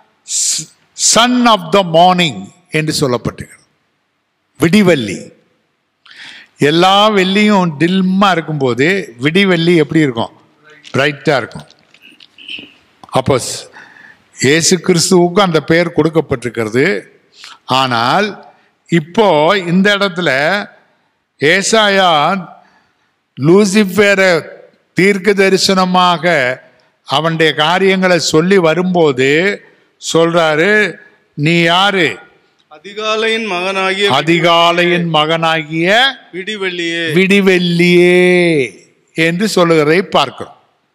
C: சன் ஆஃப் த மார்னிங் என்று சொல்லப்பட்டிருக்கிறது விடிவெள்ளி எல்லா வெள்ளியும் டில்மா இருக்கும்போது விடிவெள்ளி எப்படி இருக்கும் பிரைட்டா இருக்கும் அப்போ ஸ்- இயேசு கிறிஸ்துவுக்கும் அந்த பெயர் கொடுக்கப்பட்டிருக்கிறது ஆனால் இப்போ இந்த இடத்துல ஏசாயா லூசிஃபேரை தீர்க்க தரிசனமாக அவனுடைய காரியங்களை சொல்லி வரும்போது சொல்றாரு நீ யாரு
D: அதிகாலையின் மகனாகிய
C: அதிகாலையின் மகனாகிய
D: விடிவெள்ளியே
C: விடிவெள்ளியே என்று சொல்லுகிறதை பார்க்கிறோம்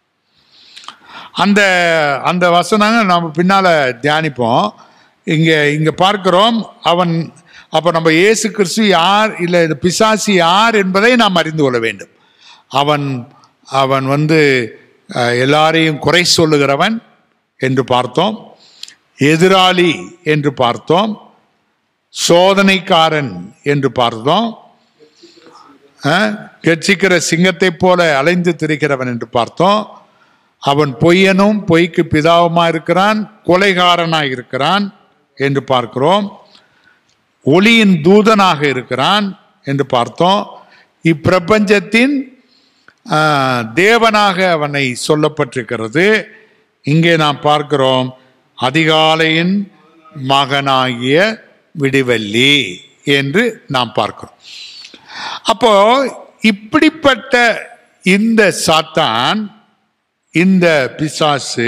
C: அந்த அந்த வசனங்கள் நம்ம பின்னால தியானிப்போம் இங்க இங்க பார்க்கிறோம் அவன் அப்ப நம்ம இயேசு கிறிஸ்து யார் இல்லை இது பிசாசி யார் என்பதை நாம் அறிந்து கொள்ள வேண்டும் அவன் அவன் வந்து அஹ், எல்லாரையும் குறை சொல்லுகிறவன் என்று பார்த்தோம் எதிராளி என்று பார்த்தோம் சோதனைக்காரன் என்று பார்த்தோம் அஹ், கெர்ச்சிக்கிற சிங்கத்தை போல அலைந்து திரிக்கிறவன் என்று பார்த்தோம் அவன் பொய்யனும் பொய்க்கு பிதாவுமா இருக்கிறான் கொலைகாரனாய் இருக்கிறான் என்று பார்க்கிறோம் ஒளியின் தூதனாக இருக்கிறான் என்று பார்த்தோம் இப்பிரபஞ்சத்தின் ஆஹ், தேவனாக அவனை சொல்லப்பட்டிருக்கிறது இங்கே நாம் பார்க்கிறோம் அதிகாலையின் மகனாகிய விடிவெள்ளி என்று நாம் பார்க்கிறோம் அப்போ இப்படிப்பட்ட இந்த சாத்தான் இந்த பிசாசு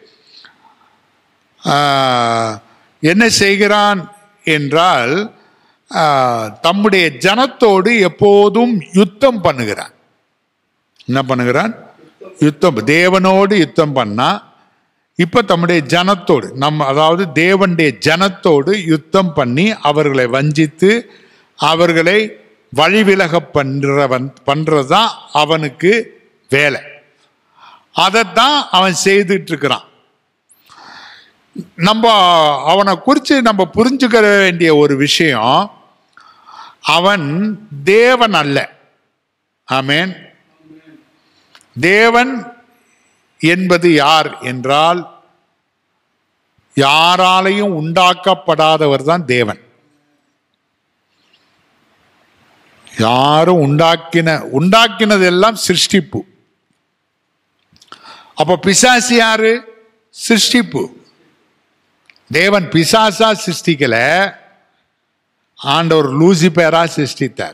C: ஆஹ், என்ன செய்கிறான் என்றால் ஆஹ், தம்முடைய ஜனத்தோடு எப்போதும் யுத்தம் பண்ணுகிறான் என்ன பண்ணுகிறான் யுத்தம் தேவனோடு யுத்தம் பண்ணா இப்ப தம்முடைய ஜனத்தோடு நம்ம அதாவது தேவனுடைய ஜனத்தோடு யுத்தம் பண்ணி அவர்களை வஞ்சித்து அவர்களை வழிவிலக பண்றவன் பண்றதுதான் அவனுக்கு வேலை அதைத்தான் அவன் செய்துட்டு இருக்கிறான் நம்ம அவனை குறித்து நம்ம புரிஞ்சுக்க வேண்டிய ஒரு விஷயம் அவன் தேவன் அல்ல ஆமென் தேவன் என்பது யார் என்றால் யாராலையும் உண்டாக்கப்படாதவர் தான் தேவன் யாரும் உண்டாக்கின உண்டாக்கினது எல்லாம் சிருஷ்டிப்பு அப்ப பிசாசு யாரு சிருஷ்டிப்பு தேவன் பிசாசா சிருஷ்டிக்கல ஆண்டவர் லூசிபேரா சிருஷ்டித்தார்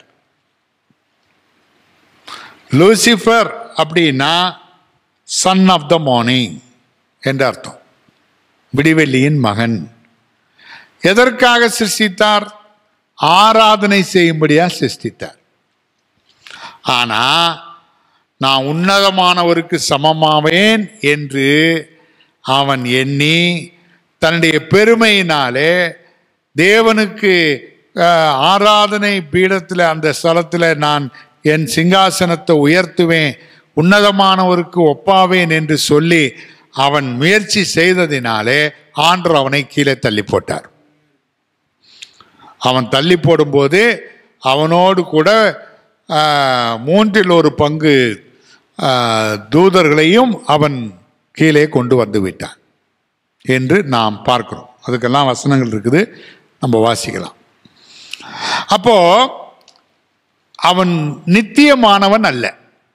C: லூசிஃபர் அப்படின்னா சன் ஆஃப் த மார்னிங் என்று அர்த்தம் விடிவெள்ளியின் மகன் எதற்காக சிருஷ்டித்தார் ஆராதனை செய்யும்படியா சிருஷ்டித்தார் ஆனா நான் உன்னதமானவருக்கு சமமாவேன் என்று அவன் எண்ணி தன்னுடைய பெருமையினாலே தேவனுக்கு அஹ், ஆராதனை பீடத்தில் அந்த ஸ்தலத்தில் நான் என் சிங்காசனத்தை உயர்த்துவேன் உன்னதமானவருக்கு ஒப்பாவேன் என்று சொல்லி அவன் முயற்சி செய்ததினாலே ஆண்டவர் அவனை கீழே தள்ளி போட்டார் அவன் தள்ளி போடும்போது அவனோடு கூட ஆ, மூன்றில் ஒரு பங்கு ஆ, தூதர்களையும் அவன் கீழே கொண்டு வந்து விட்டான் என்று நாம் பார்க்கிறோம் அதுக்கெல்லாம் வசனங்கள் இருக்குது நம்ம வாசிக்கலாம் அப்போ அவன் நித்தியமானவன் அல்ல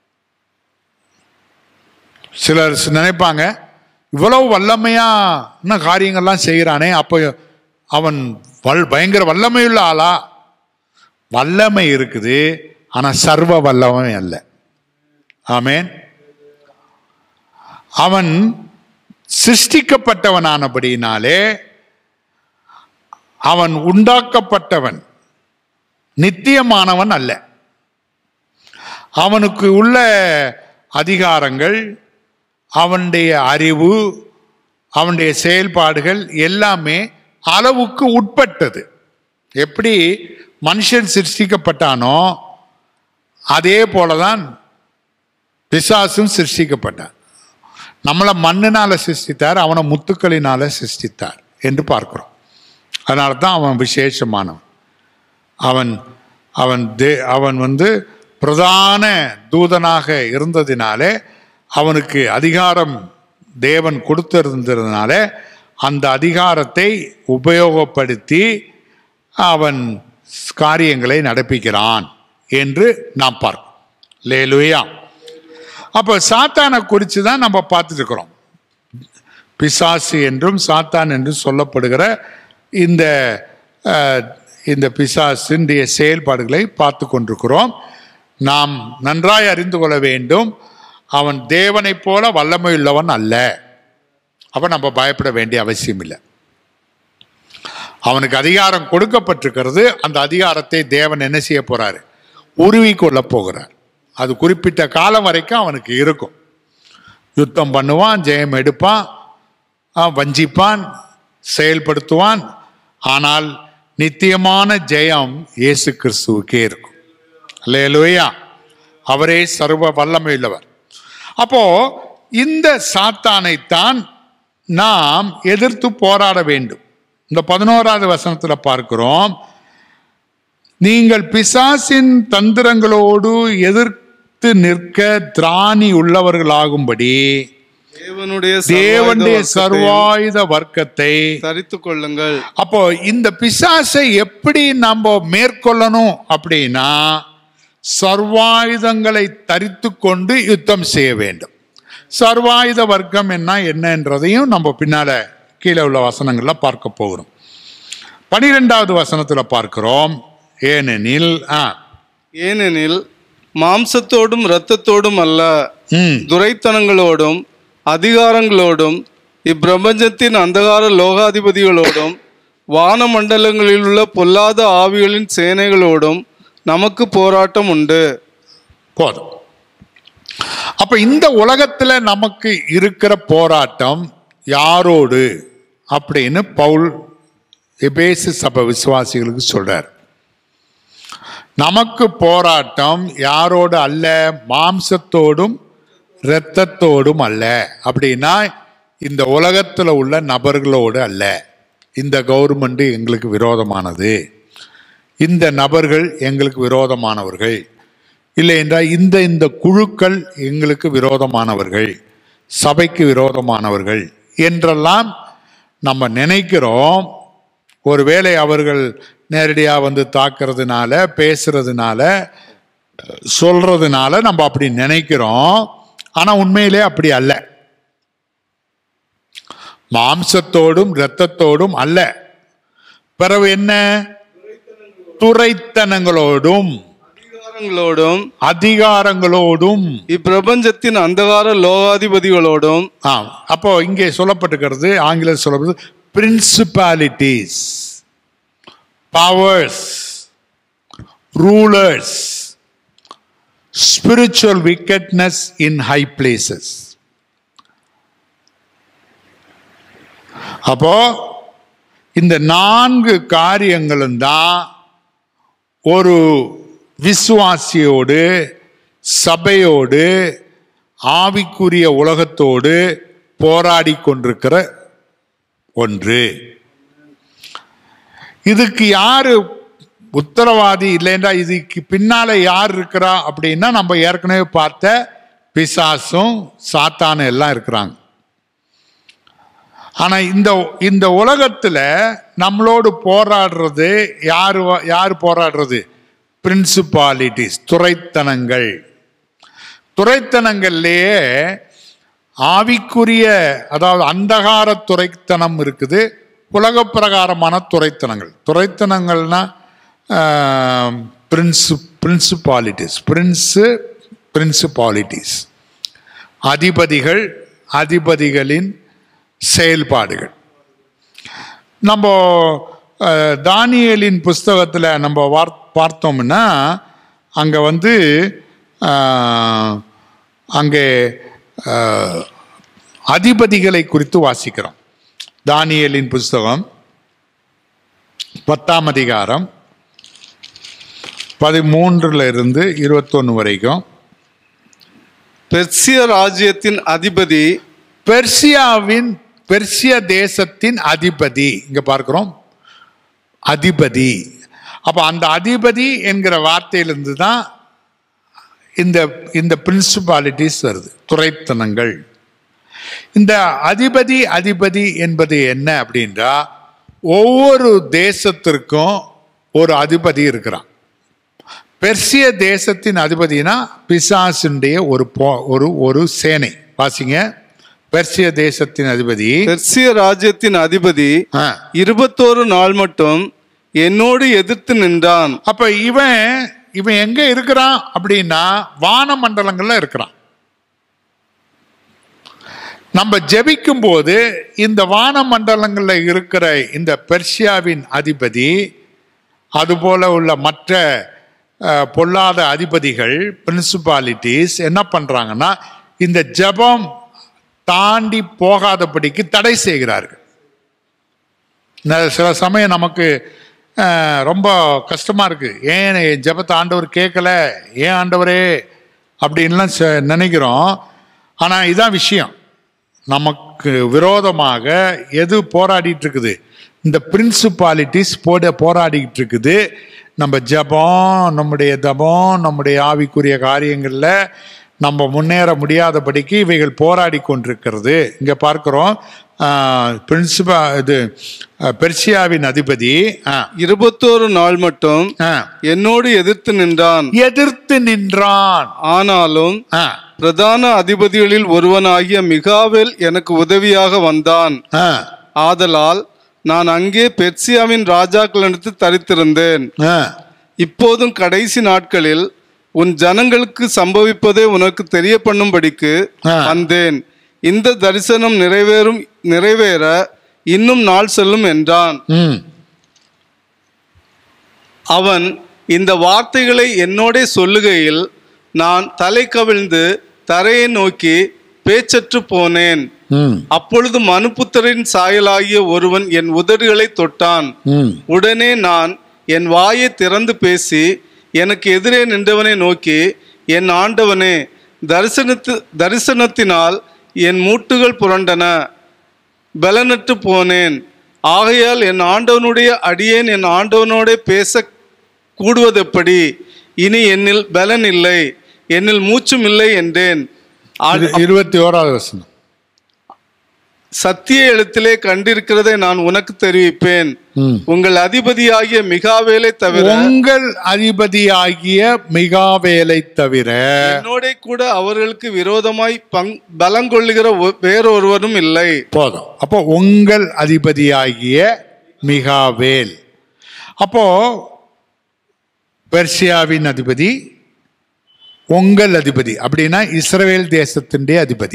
C: சிலர் நினைப்பாங்க இவ்வளவு வல்லமையா இன்னும் காரியங்கள்லாம் செய்கிறானே அப்போ அவன் வல் பயங்கர வல்லமையுள்ள ஆளா வல்லமை இருக்குது ஆனா சர்வ வல்லமை அல்ல ஆமென் அவன் சிருஷ்டிக்கப்பட்டவனானபடியினாலே அவன் உண்டாக்கப்பட்டவன் நித்தியமானவன் அல்ல அவனுக்கு உள்ள அதிகாரங்கள் அவனுடைய அறிவு அவனுடைய செயல்பாடுகள் எல்லாமே அளவுக்கு உட்பட்டது எப்படி மனுஷன் சிருஷ்டிக்கப்பட்டானோ அதே போலதான் பிசாசும் சிருஷ்டிக்கப்பட்டான் நம்மளை மண்ணினால சிருஷ்டித்தார் அவனை முத்துக்களினால சிருஷ்டித்தார் என்று பார்க்கிறோம் அதனால தான் அவன் விசேஷமானவன் அவன் அவன் தே அவன் வந்து பிரதான தூதனாக இருந்ததினாலே அவனுக்கு அதிகாரம் தேவன் கொடுத்திருந்ததுனால அந்த அதிகாரத்தை உபயோகப்படுத்தி அவன் காரியங்களை நடப்பிக்கிறான் என்று நாம் பார்க்கிறோம் லேலுயா அப்போ சாத்தானை குறித்து தான் நம்ம பார்த்துட்டு இருக்கிறோம் பிசாசு என்றும் சாத்தான் என்றும் சொல்லப்படுகிற இந்த அஹ், இந்த பிசாசினுடைய செயல்பாடுகளை பார்த்து கொண்டிருக்கிறோம் நாம் நன்றாய் அறிந்து கொள்ள வேண்டும் அவன் தேவனைப் போல வல்லமையுள்ளவன் அல்ல அப்ப நம்ம பயப்பட வேண்டிய அவசியம் இல்லை அவனுக்கு அதிகாரம் கொடுக்கப்பட்டிருக்கிறது அந்த அதிகாரத்தை தேவன் என்ன செய்ய போறாரு உருவி கொள்ள போகிறார் அது குறிப்பிட்ட காலம் வரைக்கும் அவனுக்கு இருக்கும் யுத்தம் பண்ணுவான் ஜெயம் எடுப்பான் ஆ, வஞ்சிப்பான் செயல்படுத்துவான் ஆனால் நித்தியமான ஜெயம் இயேசு கிறிஸ்துவுக்கே இருக்கும் அல்லேலூயா அவரே சர்வ வல்லமையுள்ளவர் அப்போ இந்த சாத்தானைத்தான் நாம் எதிர்த்து போராட வேண்டும் இந்த பதினோராவது வசனத்துல பார்க்கிறோம் நீங்கள் பிசாசின் தந்திரங்களோடு எதிர்த்து நிற்க திராணி உள்ளவர்களாகும்படி
D: தேவனுடைய
C: தேவனுடைய
D: சர்வாயுத
C: சர்வாயுத வர்க்கத்தை
D: தரித்துக் கொள்ளுங்கள்
C: அப்போ இந்த பிசாசை எப்படி நம்ம மேற்கொள்ளணும் அப்படின்னா சர்வாயுதங்களை தரித்து கொண்டு யுத்தம் செய்ய வேண்டும் சர்வாயுத வர்க்கம் என்ன என்னன்றதையும் நம்ம பின்னால கீழே உள்ள வசனங்கள்ல பார்க்க போகிறோம் பனிரெண்டாவது வசனத்துல பார்க்கிறோம் ஏனெனில் ஆ
D: ஏனெனில் மாம்சத்தோடும் இரத்தத்தோடும் அல்ல
C: ம்
D: துரைத்தனங்களோடும் அதிகாரங்களோடும் இப்பிரபஞ்சத்தின் அந்தகார லோகாதிபதிகளோடும் வானமண்டலங்களில் உள்ள பொல்லாத ஆவிகளின் சேனைகளோடும் நமக்கு போராட்டம் உண்டு
C: போதும் அப்ப இந்த உலகத்துல நமக்கு இருக்கிற போராட்டம் யாரோடு அப்படின்னு பவுல் எபேசு சபை விசுவாசிகளுக்கு சொல்றார் நமக்கு போராட்டம் யாரோடு அல்ல மாம்சத்தோடும் இரத்தத்தோடும் அல்ல அப்படின்னா இந்த உலகத்துல உள்ள நபர்களோடு அல்ல இந்த கவர்மெண்ட் எங்களுக்கு விரோதமானது இந்த நபர்கள் எங்களுக்கு விரோதமானவர்கள் இல்லை என்றால் இந்த இந்த குழுக்கள் எங்களுக்கு விரோதமானவர்கள் சபைக்கு விரோதமானவர்கள் என்றெல்லாம் நம்ம நினைக்கிறோம் ஒருவேளை அவர்கள் நேரடியாக வந்து தாக்குறதுனால பேசுறதுனால சொல்றதுனால நம்ம அப்படி நினைக்கிறோம் ஆனா உண்மையிலே அப்படி அல்ல மாம்சத்தோடும் இரத்தத்தோடும் அல்ல பிறகு என்ன துரைத்தனங்களோடும்
D: அதிகாரங்களோடும்
C: அதிகாரங்களோடும்
D: இப்பிரபஞ்சத்தின் அந்தகார லோகாதிபதிகளோடும்
C: ஆ அப்போ இங்கே சொல்லப்பட்டிருக்கிறது ஆங்கிலம் சொல்லப்படுது principalities powers rulers spiritual wickedness in high places அப்போ இந்த நான்கு காரியங்களும் தான் ஒரு விசுவாசியோடு சபையோடு ஆவிக்குரிய உலகத்தோடு போராடி கொண்டிருக்கிற ஒன்று இதுக்கு யாரு உத்தரவாதி இல்லைன்றா இதுக்கு பின்னால யார் இருக்கிறா அப்படின்னா நம்ம ஏற்கனவே பார்த்த பிசாசும் சாத்தானும் எல்லாம் இருக்கிறாங்க ஆனா இந்த இந்த உலகத்துல நம்மளோடு போராடுறது யாரு வ- யார் போராடுறது பிரின்சிபாலிட்டிஸ் துறைத்தனங்கள் துறைத்தனங்கள்லேயே ஆவிக்குரிய அதாவது அந்தகார துறைத்தனம் இருக்குது உலக பிரகாரமான துறைத்தனங்கள் துறைத்தனங்கள்னா பிரின்சு பிரின்சிபாலிட்டிஸ் பிரின்ஸு பிரின்சிபாலிட்டிஸ் அதிபதிகள் அதிபதிகளின் செயல்பாடுகள் நம்ம அஹ், தானியேலின் புஸ்தகத்தில் நம்ம வார் பார்த்தோம்னா அங்கே வந்து அஹ், அங்கே அஹ், அதிபதிகளை குறித்து வாசிக்கிறோம் தானியேலின் புஸ்தகம் பத்தாம் அதிகாரம் பதிமூன்றுல இருந்து இருபத்தொன்று வரைக்கும்
D: பெர்சிய ராஜ்யத்தின் அதிபதி
C: பெர்சியாவின் பெர்சிய தேசத்தின் அதிபதி இங்க பார்க்கிறோம் அதிபதி அப்ப அந்த அதிபதி என்கிற வார்த்தையிலிருந்து தான் இந்த இந்த பிரின்சிபாலிட்டிஸ் வருது துறைத்தனங்கள் இந்த அதிபதி அதிபதி என்பது என்ன அப்படின்றா ஒவ்வொரு தேசத்திற்கும் ஒரு அதிபதி இருக்கிறான் பெர்சிய தேசத்தின் அதிபதினா பிசாசுடைய ஒரு போ- ஒரு ஒரு சேனை வாசிங்க பெர்சிய தேசத்தின் அதிபதி
D: பெர்சிய ராஜ்யத்தின் அதிபதி
C: ஆ.
D: இருபத்தோரு நாள் மட்டும் என்னோடு எதிர்த்து நின்றான்
C: அப்ப இவன் இவன் எங்க இருக்கிறான் அப்படின்னா வான மண்டலங்கள்ல இருக்கிறான் நம்ம ஜெபிக்கும் போது இந்த வான மண்டலங்கள்ல இருக்கிற இந்த பெர்சியாவின் அதிபதி அதுபோல உள்ள மற்ற அஹ், பொல்லாத அதிபதிகள் பிரின்சிபாலிட்டிஸ் என்ன பண்றாங்கன்னா இந்த ஜெபம் தாண்டி போகாதபடிக்கு தடை செய்கிறார்கள் ந- சில சமயம் நமக்கு அஹ், ரொம்ப கஷ்டமா இருக்கு ஏன் என் ஜெபத்தை ஆண்டவர் கேட்கல ஏன் ஆண்டவரே அப்படின்லாம் ச- நினைக்கிறோம் ஆனா இதான் விஷயம் நமக்கு விரோதமாக எது போராடிட்டு இருக்குது இந்த பிரின்சிபாலிட்டிஸ் போட போராடிக்கிட்டு இருக்குது நம்ம ஜெபம் நம்முடைய தபம் நம்முடைய ஆவிக்குரிய காரியங்கள்ல நம்ம முன்னேற முடியாதபடிக்கு இவைகள் போராடி கொண்டிருக்கிறது இங்க பார்க்கிறோம் பிரின்சிபா இது அஹ், பெர்சியாவின் அதிபதி ஆ,
D: இருபத்தோரு நாள் மட்டும்
C: ஆ,
D: என்னோடு எதிர்த்து நின்றான்
C: எதிர்த்து நின்றான்
D: ஆனாலும்
C: ஆ,
D: பிரதான அதிபதிகளில் ஒருவனாகிய மிகாவேல் எனக்கு உதவியாக வந்தான்
C: ஆ,
D: ஆதலால் நான் அங்கே பெர்சியாவின் ராஜாக்களிடத்து தரித்திருந்தேன்
C: ஆ.
D: இப்போதும் கடைசி நாட்களில் உன் ஜனங்களுக்கு சம்பவிப்பதை உனக்கு தெரிய பண்ணும்படிக்கு
C: ஆ.
D: வந்தேன் இந்த தரிசனம் நிறைவேறும் நிறைவேற இன்னும் நாள் செல்லும் என்றான்
C: ம்
D: அவன் இந்த வார்த்தைகளை என்னோடே சொல்லுகையில் நான் தலை கவிழ்ந்து தரையை நோக்கி பேச்சற்று போனேன்
C: ம்
D: அப்பொழுது மனுபுத்தரின் சாயலாகிய ஒருவன் என் உதடுகளை தொட்டான்
C: ம்
D: உடனே நான் என் வாயை திறந்து பேசி எனக்கு எதிரே நின்றவனை நோக்கி என் ஆண்டவனே தரிசனத்து தரிசனத்தினால் என் மூட்டுகள் புரண்டன பலனற்று போனேன் ஆகையால் என் ஆண்டவனுடைய அடியேன் என் ஆண்டவனோடே பேச கூடுவதெப்படி இனி என்னில் பலன் இல்லை என்னில் மூச்சும் இல்லை என்றேன் ஆ-
C: இரு- இருபத்தி ஓராவது வசனம்
D: சத்திய எழுத்திலே கண்டிருக்கிறதை நான் உனக்கு தெரிவிப்பேன்
C: ம்.
D: உங்கள் அதிபதியாகிய மிகாவேலை தவிர
C: உங்கள் அதிபதியாகிய மிகாவேலை தவிர
D: என்னோட கூட அவர்களுக்கு விரோதமாய் பங் பலங்கொள்ளுகிற ஒ- வேறொருவரும் இல்லை
C: போதும் அப்போ உங்கள் அதிபதியாகிய மிகாவேல் அப்போ பெர்சியாவின் அதிபதி உங்கள் அதிபதி அப்படின்னா இஸ்ரவேல் தேசத்தினுடைய அதிபதி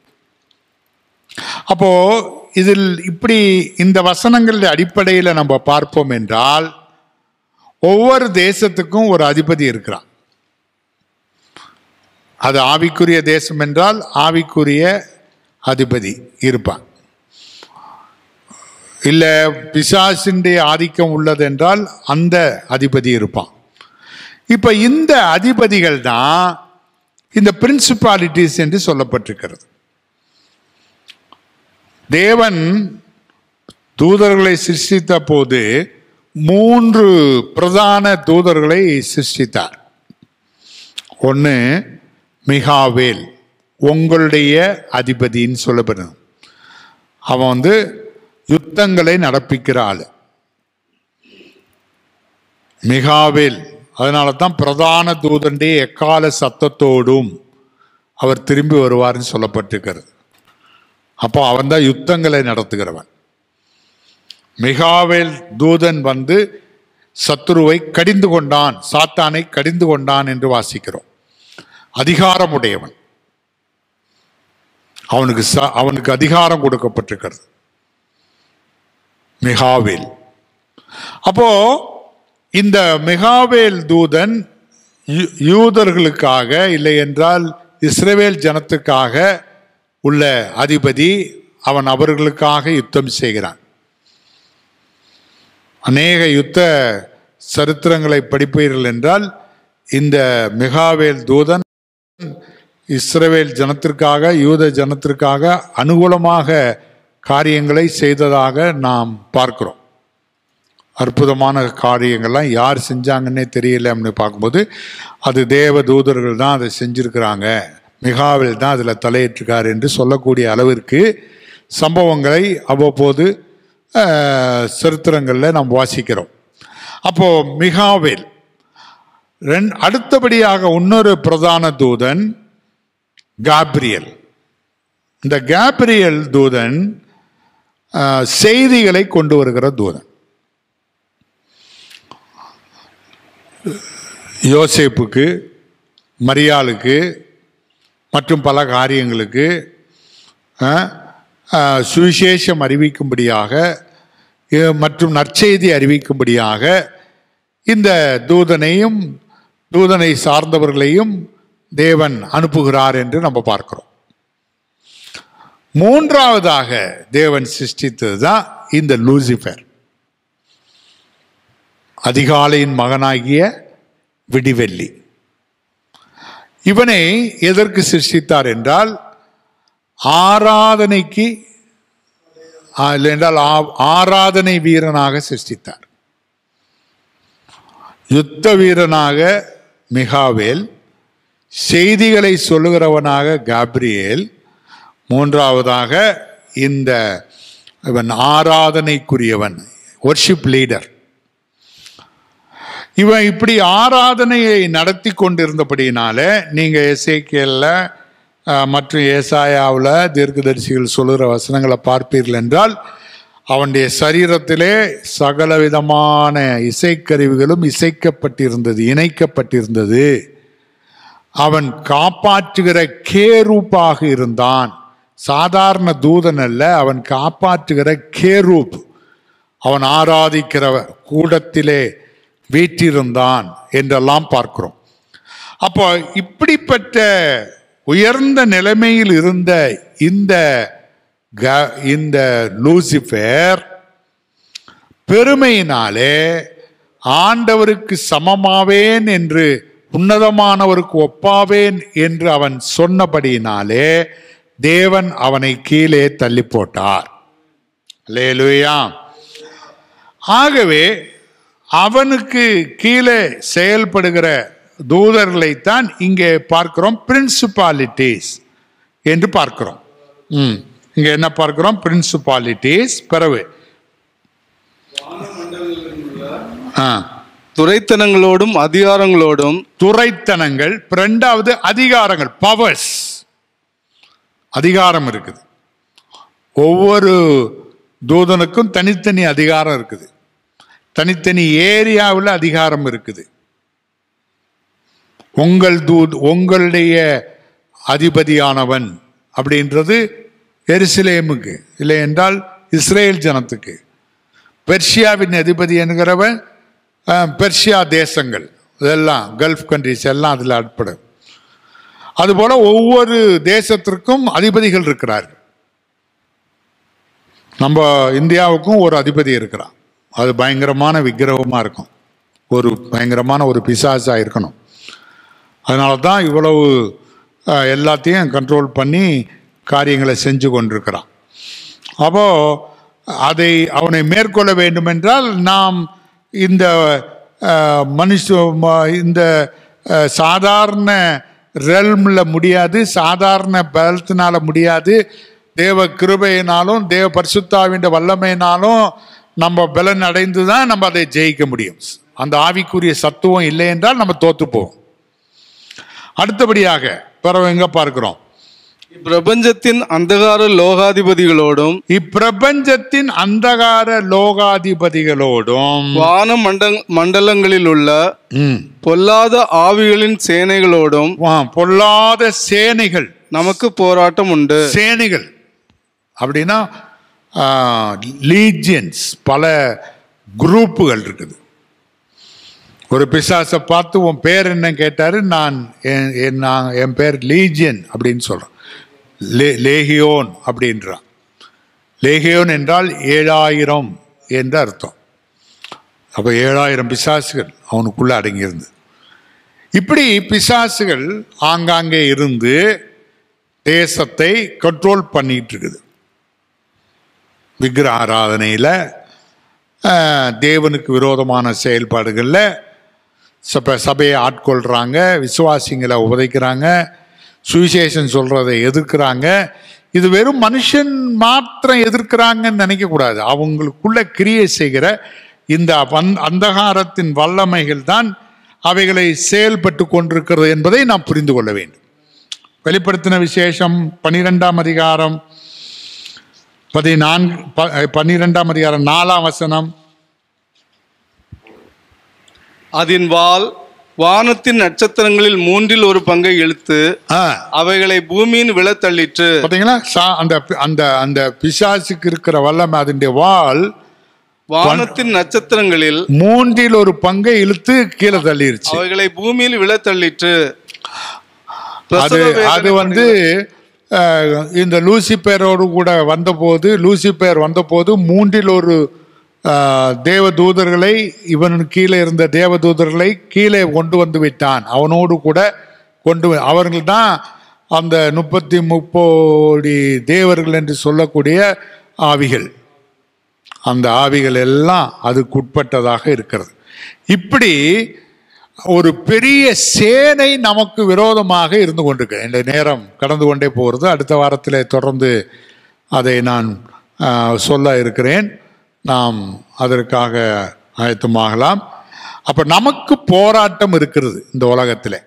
C: அப்போ இதில் இப்படி இந்த வசனங்கள் அடிப்படையில் நம்ம பார்ப்போம் என்றால் ஒவ்வொரு தேசத்துக்கும் ஒரு அதிபதி இருக்கிறான் அது ஆவிக்குரிய தேசம் என்றால் ஆவிக்குரிய அதிபதி இருப்பான் இல்ல பிசாசினுடைய ஆதிக்கம் உள்ளது என்றால் அந்த அதிபதி இருப்பான் இப்ப இந்த அதிபதிகள் தான் இந்த பிரின்சிபாலிட்டிஸ் என்று சொல்லப்பட்டிருக்கிறது தேவன் தூதர்களை சிருஷ்டித்த போது மூன்று பிரதான தூதர்களை சிருஷ்டித்தார் ஒன்று மிகாவேல் உங்களுடைய அதிபதின்னு சொல்லப்படும் அவன் வந்து யுத்தங்களை நடப்பிக்கிற ஆள் மிகாவேல் அதனால தான் பிரதான தூதனுடைய எக்கால சத்தத்தோடும் அவர் திரும்பி வருவார்னு சொல்லப்பட்டிருக்கிறது அப்போ அவன் தான் யுத்தங்களை நடத்துகிறவன் மிகாவேல் தூதன் வந்து சத்துருவை கடிந்து கொண்டான் சாத்தானை கடிந்து கொண்டான் என்று வாசிக்கிறோம் அதிகாரமுடையவன் அவனுக்கு ச- அவனுக்கு அதிகாரம் கொடுக்கப்பட்டிருக்கிறது மிகாவேல் அப்போ இந்த மிகாவேல் தூதன் யூ- யூதர்களுக்காக இல்லை என்றால் இஸ்ரவேல் ஜனத்துக்காக உள்ள அதிபதி அவன் அவர்களுக்காக யுத்தம் செய்கிறான் அநேக யுத்த சரித்திரங்களை படிப்பீர்கள் என்றால் இந்த மிகாவேல் தூதன் இஸ்ரவேல் ஜனத்திற்காக யூத ஜனத்திற்காக அனுகூலமாக காரியங்களை செய்ததாக நாம் பார்க்கிறோம் அற்புதமான காரியங்கள்லாம் யார் செஞ்சாங்கன்னே தெரியல அப்படின்னு பார்க்கும்போது அது தேவ தூதர்கள் தான் அதை செஞ்சிருக்கிறாங்க மிகாவில் தான் அதில் தலையிட்டிருக்கார் என்று சொல்லக்கூடிய அளவிற்கு சம்பவங்களை அவ்வப்போது அஹ், சரித்திரங்களில் நாம் வாசிக்கிறோம் அப்போ மிகாவேல் ரெண் அடுத்தபடியாக இன்னொரு பிரதான தூதன் காப்ரியல் இந்த காப்ரியல் தூதன் அஹ், செய்திகளை கொண்டு வருகிற தூதன் யோசேப்புக்கு மரியாளுக்கு மற்றும் பல காரியங்களுக்கு அஹ், அஹ், சுவிசேஷம் அறிவிக்கும்படியாக அஹ், மற்றும் நற்செய்தி அறிவிக்கும்படியாக இந்த தூதனையும் தூதனை சார்ந்தவர்களையும் தேவன் அனுப்புகிறார் என்று நம்ம பார்க்கிறோம் மூன்றாவதாக தேவன் சிருஷ்டித்தது தான் இந்த லூசிஃபர் அதிகாலையின் மகனாகிய விடிவெள்ளி இவனை எதற்கு சிருஷ்டித்தார் என்றால் ஆராதனைக்கு ஆ, இல்லை என்றால் ஆ- ஆராதனை வீரனாக சிருஷ்டித்தார் யுத்த வீரனாக மிகாவேல் செய்திகளை சொல்லுகிறவனாக காப்ரியேல் மூன்றாவதாக இந்த இவன் ஆராதனைக்குரியவன் ஒர்ஷிப் லீடர் இவன் இப்படி ஆராதனையை நடத்தி கொண்டிருந்தபடியினால நீங்க எசேக்கியல்ல அஹ், மற்றும் ஏசாயாவில் தீர்க்கதரிசிகள் சொல்லுகிற வசனங்களை பார்ப்பீர்கள் என்றால் அவனுடைய சரீரத்திலே சகல விதமான இசைக்கருவிகளும் இசைக்கப்பட்டிருந்தது இணைக்கப்பட்டிருந்தது அவன் காப்பாற்றுகிற கேரூப்பாக இருந்தான் சாதாரண தூதன் அல்ல அவன் காப்பாற்றுகிற கேரூப் அவன் ஆராதிக்கிற கூடத்திலே வீற்றிருந்தான் என்றெல்லாம் பார்க்கிறோம் அப்போ இப்படிப்பட்ட உயர்ந்த நிலைமையில் இருந்த இந்த க- இந்த லூசிஃபர் பெருமையினாலே ஆண்டவருக்கு சமமாவேன் என்று உன்னதமானவருக்கு ஒப்பாவேன் என்று அவன் சொன்னபடியினாலே தேவன் அவனை கீழே தள்ளி போட்டார் அல்லேலூயா ஆகவே அவனுக்கு கீழே செயல்படுகிற தூதர்களைத்தான் இங்கே பார்க்கிறோம் பிரின்சிபாலிட்டிஸ் என்று பார்க்கிறோம் ம் இங்க என்ன பார்க்கிறோம் பிரின்சிபாலிட்டிஸ் பிறகு ஆ
D: துரைத்தனங்களோடும் அதிகாரங்களோடும்
C: துரைத்தனங்கள் ரெண்டாவது அதிகாரங்கள் பவர்ஸ் அதிகாரம் இருக்குது ஒவ்வொரு தூதனுக்கும் தனித்தனி அதிகாரம் இருக்குது தனித்தனி ஏரியாவில் அதிகாரம் இருக்குது உங்கள் தூ உங்களுடைய அதிபதியானவன் அப்படின்றது எருசலேமுக்கு இல்லை என்றால் இஸ்ரேல் ஜனத்துக்கு பெர்ஷியாவின் அதிபதி என்கிறவன் அஹ், பெர்ஷியா தேசங்கள் இதெல்லாம் கல்ஃப் கண்ட்ரிஸ் எல்லாம் அதில் உட்படும் அதுபோல ஒவ்வொரு தேசத்திற்கும் அதிபதிகள் இருக்கிறார்கள் நம்ம இந்தியாவுக்கும் ஒரு அதிபதி இருக்கிறான் அது பயங்கரமான விக்கிரகமாக இருக்கும் ஒரு பயங்கரமான ஒரு பிசாசாக இருக்கணும் அதனால தான் இவ்வளவு அஹ், எல்லாத்தையும் கண்ட்ரோல் பண்ணி காரியங்களை செஞ்சு கொண்டிருக்கிறான் அப்போ அதை அவனை மேற்கொள்ள வேண்டுமென்றால் நாம் இந்த அஹ், மனுஷ ம- இந்த அஹ், சாதாரண ரெல்மில் முடியாது சாதாரண பலத்தினால முடியாது தேவ கிருபையினாலும் தேவ பரிசுத்தாவின் வல்லமையினாலும் நம்ம பலன் அடைந்து தான் நம்ம அதை ஜெயிக்க முடியும் அந்த ஆவிக்குரிய சத்துவம் இல்லை என்றால் நம்ம தோத்து போவோம் அடுத்தபடியாக பிறகு எங்க பார்க்கிறோம்
D: இப்பிரபஞ்சத்தின் அந்தகார லோகாதிபதிகளோடும்
C: இப்பிரபஞ்சத்தின் அந்தகார லோகாதிபதிகளோடும்
D: வான மண்ட மண்டலங்களில் உள்ள
C: ம்,
D: பொல்லாத ஆவிகளின் சேனைகளோடும்
C: வா, பொல்லாத சேனைகள்
D: நமக்கு போராட்டம் உண்டு
C: சேனைகள் அப்படின்னா லீஜியன்ஸ் பல குரூப்புகள் இருக்குது ஒரு பிசாசை பார்த்து உன் பேர் என்ன கேட்டாரு நான் என் என் நான் என் பேர் லீஜியன் அப்படின்னு சொல்றேன் லே லேகியோன் அப்படின்றான் லேகியோன் என்றால் ஏழாயிரம் என்று அர்த்தம் அப்போ ஏழாயிரம் பிசாசுகள் அவனுக்குள்ள அடங்கியிருந்து இப்படி பிசாசுகள் ஆங்காங்கே இருந்து தேசத்தை கண்ட்ரோல் பண்ணிட்டு இருக்குது விக்கிர ஆராதனையில் தேவனுக்கு விரோதமான செயல்பாடுகளில் சப சபையை ஆட்கொள்கிறாங்க விசுவாசிங்களை உதைக்கிறாங்க சுவிசேஷன் சொல்கிறதை எதிர்க்கிறாங்க இது வெறும் மனுஷன் மாத்திரம் எதிர்க்கிறாங்கன்னு நினைக்கக்கூடாது அவங்களுக்குள்ள கிரியை செய்கிற இந்த வந்- அந்தகாரத்தின் வல்லமைகள் தான் அவைகளை செயல்பட்டு கொண்டிருக்கிறது என்பதை நாம் புரிந்து கொள்ள வேண்டும் வெளிப்படுத்தின விசேஷம் பனிரெண்டாம் அதிகாரம் பதினான்கு ப- பன்னிரெண்டாம் அதிகாரம் நாலாம் வசனம்
D: அதன் வாள் வானத்தின் நட்சத்திரங்களில் மூன்றில் ஒரு பங்கை இழுத்து
C: ஆ,
D: அவைகளை பூமியின் விழத்தள்ளிற்று
C: பாத்தீங்களா சா- அந்த பி- அந்த அந்த பிசாசுக்கு இருக்கிற வல்லமை அதனுடைய வால்
D: வானத்தின் நட்சத்திரங்களில்
C: மூன்றில் ஒரு பங்கை இழுத்து கீழே தள்ளிருச்சு
D: அவைகளை பூமியில் விழத்தள்ளிற்று
C: அது
D: பிரசவ வேதனை
C: அது வந்து அஹ், இந்த லூசிபேரோடு கூட வந்தபோது லூசிபேர் வந்தபோது மூன்றில் ஒரு அஹ், தேவதூதர்களை இவன் கீழே இருந்த தேவதூதர்களை கீழே கொண்டு வந்து விட்டான் அவனோடு கூட கொண்டு வ- அவர்கள் தான் அந்த முப்பத்தி முப்போடி தேவர்கள் என்று சொல்லக்கூடிய ஆவிகள் அந்த ஆவிகள் எல்லாம் அதுக்குட்பட்டதாக இருக்கிறது இப்படி ஒரு பெரிய சேனை நமக்கு விரோதமாக இருந்து கொண்டிருக்கு இந்த நேரம் கடந்து கொண்டே போகிறது அடுத்த வாரத்தில் தொடர்ந்து அதை நான் ஆ, சொல்ல இருக்கிறேன் நாம் அதற்காக ஆயத்தமாகலாம் அப்ப நமக்கு போராட்டம் இருக்கிறது இந்த உலகத்தில்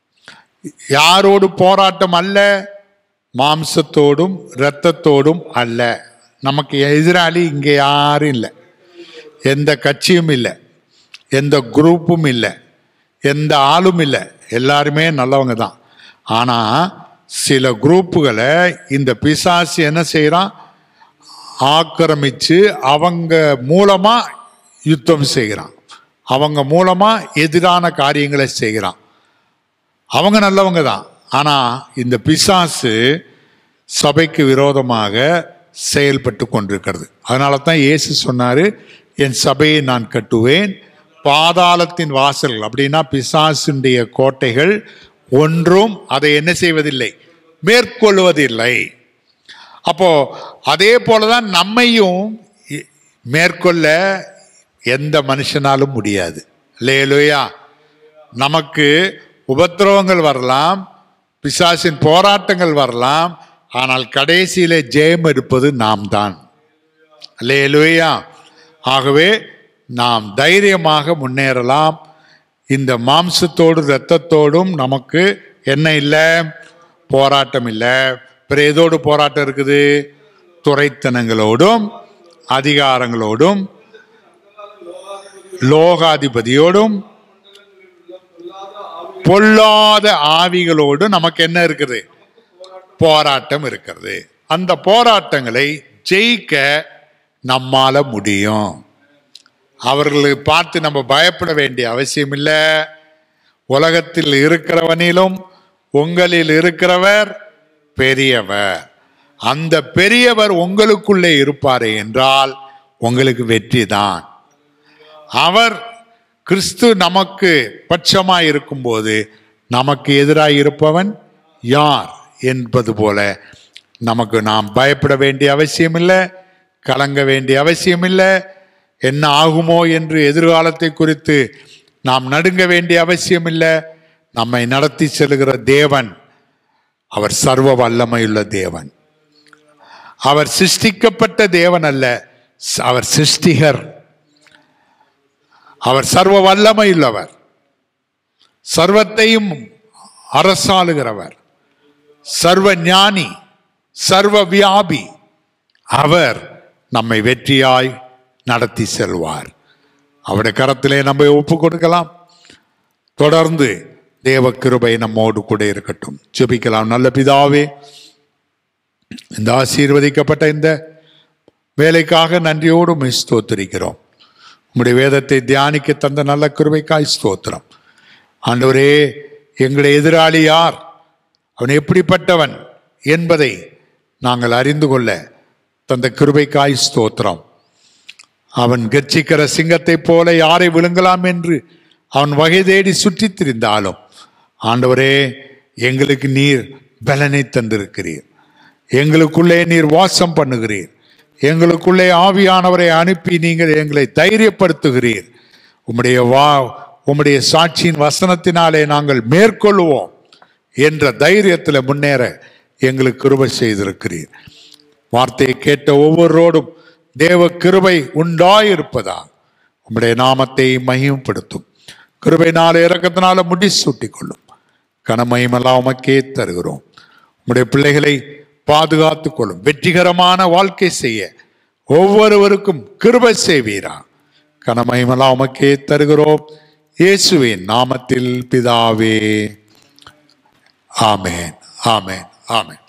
C: யாரோடு போராட்டம் அல்ல மாம்சத்தோடும் இரத்தத்தோடும் அல்ல நமக்கு எதிராளி இங்கே யாரும் இல்லை எந்த கட்சியும் இல்லை எந்த குரூப்பும் இல்லை எந்த ஆளும் இல்லை எல்லாருமே நல்லவங்க தான் ஆனால் சில குரூப்புகளை இந்த பிசாசு என்ன செய்கிறான் ஆக்கிரமிச்சு அவங்க மூலமா யுத்தம் செய்கிறான் அவங்க மூலமா எதிரான காரியங்களை செய்கிறான் அவங்க நல்லவங்க தான் ஆனா இந்த பிசாசு சபைக்கு விரோதமாக செயல்பட்டு கொண்டிருக்கிறது அதனால தான் இயேசு சொன்னாரு என் சபையை நான் கட்டுவேன் பாதாளத்தின் வாசல்கள் அப்படின்னா பிசாசுடைய கோட்டைகள் ஒன்றும் அதை என்ன செய்வதில்லை மேற்கொள்வதில்லை அப்போ அதே போலதான் நம்மையும் இ- மேற்கொள்ள எந்த மனுஷனாலும் முடியாது லேலுயா நமக்கு உபத்திரவங்கள் வரலாம் பிசாசின் போராட்டங்கள் வரலாம் ஆனால் கடைசியிலே ஜெயம் எடுப்பது நாம் தான் லேலுயா ஆகவே நாம் தைரியமாக முன்னேறலாம் இந்த மாம்சத்தோடு இரத்தத்தோடும் நமக்கு என்ன இல்லை போராட்டம் இல்லை பிற எதோடு போராட்டம் இருக்குது துறைத்தனங்களோடும் அதிகாரங்களோடும் லோகாதிபதியோடும் பொல்லாத ஆவிகளோடு நமக்கு என்ன இருக்குது போராட்டம் இருக்கிறது அந்த போராட்டங்களை ஜெயிக்க நம்மால முடியும் அவர்களை பார்த்து நம்ம பயப்பட வேண்டிய அவசியம் இல்லை உலகத்தில் இருக்கிறவனிலும் உங்களில் இருக்கிறவர் பெரியவர் அந்த பெரியவர் உங்களுக்குள்ளே இருப்பாரே என்றால் உங்களுக்கு வெற்றி தான் அவர் கிறிஸ்து நமக்கு பட்சமாய் இருக்கும்போது நமக்கு எதிராய் இருப்பவன் யார் என்பது போல நமக்கு நாம் பயப்பட வேண்டிய அவசியம் இல்லை கலங்க வேண்டிய அவசியம் இல்லை என்ன ஆகுமோ என்று எதிர்காலத்தை குறித்து நாம் நடுங்க வேண்டிய அவசியம் இல்லை நம்மை நடத்தி செல்கிற தேவன் அவர் சர்வ வல்லமையுள்ள தேவன் அவர் சிருஷ்டிக்கப்பட்ட தேவன் அல்ல ஸ்- அவர் சிருஷ்டிகர் அவர் சர்வ வல்லமையுள்ளவர் சர்வத்தையும் அரசாளுகிறவர் சர்வ ஞானி சர்வ வியாபி அவர் நம்மை வெற்றியாய் நடத்தி செல்வார் அவருடைய கரத்திலே நம்ம ஒப்பு கொடுக்கலாம் தொடர்ந்து தேவ கிருபை நம்மோடு கூட இருக்கட்டும் ஜெபிக்கலாம் நல்ல பிதாவே இந்த ஆசீர்வதிக்கப்பட்ட இந்த வேலைக்காக நன்றியோடு உம்மை ஸ்தோத்திரிக்கிறோம் உம்முடைய வேதத்தை தியானிக்க தந்த நல்ல கிருபைக்காய் ஸ்தோத்திரம் ஆண்டவரே எங்களுடைய எதிராளி யார் அவன் எப்படிப்பட்டவன் என்பதை நாங்கள் அறிந்து கொள்ள தந்த கிருபைக்காய் ஸ்தோத்திரம் அவன் கர்ச்சிக்கிற சிங்கத்தைப் போல யாரை விழுங்கலாம் என்று அவன் வகை தேடி சுற்றித் திரிந்தாலும் ஆண்டவரே எங்களுக்கு நீர் பலனை தந்திருக்கிறீர் எங்களுக்குள்ளே நீர் வாசம் பண்ணுகிறீர் எங்களுக்குள்ளே ஆவியானவரை அனுப்பி நீங்கள் எங்களை தைரியப்படுத்துகிறீர் உம்முடைய வா உம்முடைய சாட்சியின் வசனத்தினாலே நாங்கள் மேற்கொள்வோம் என்ற தைரியத்தில் முன்னேற எங்களுக்கு கிருபை செய்திருக்கிறீர் வார்த்தையை கேட்ட ஒவ்வொருவரோடும் தேவ கிருபை உண்டாயிருப்பதா உம்முடைய நாமத்தை மகிமைப்படுத்தும் கிருபைனால இறக்கத்தினால முடி சூட்டிக் கொள்ளும் கனமயமெல்லாம் உமக்கே தருகிறோம் உம்முடைய பிள்ளைகளை பாதுகாத்துக் கொள்ளும் வெற்றிகரமான வாழ்க்கை செய்ய ஒவ்வொருவருக்கும் கிருபை செய்வீரா கனமயமெல்லாம் உமக்கே தருகிறோம் இயேசுவின் நாமத்தில் பிதாவே ஆமென் ஆமென் ஆமென்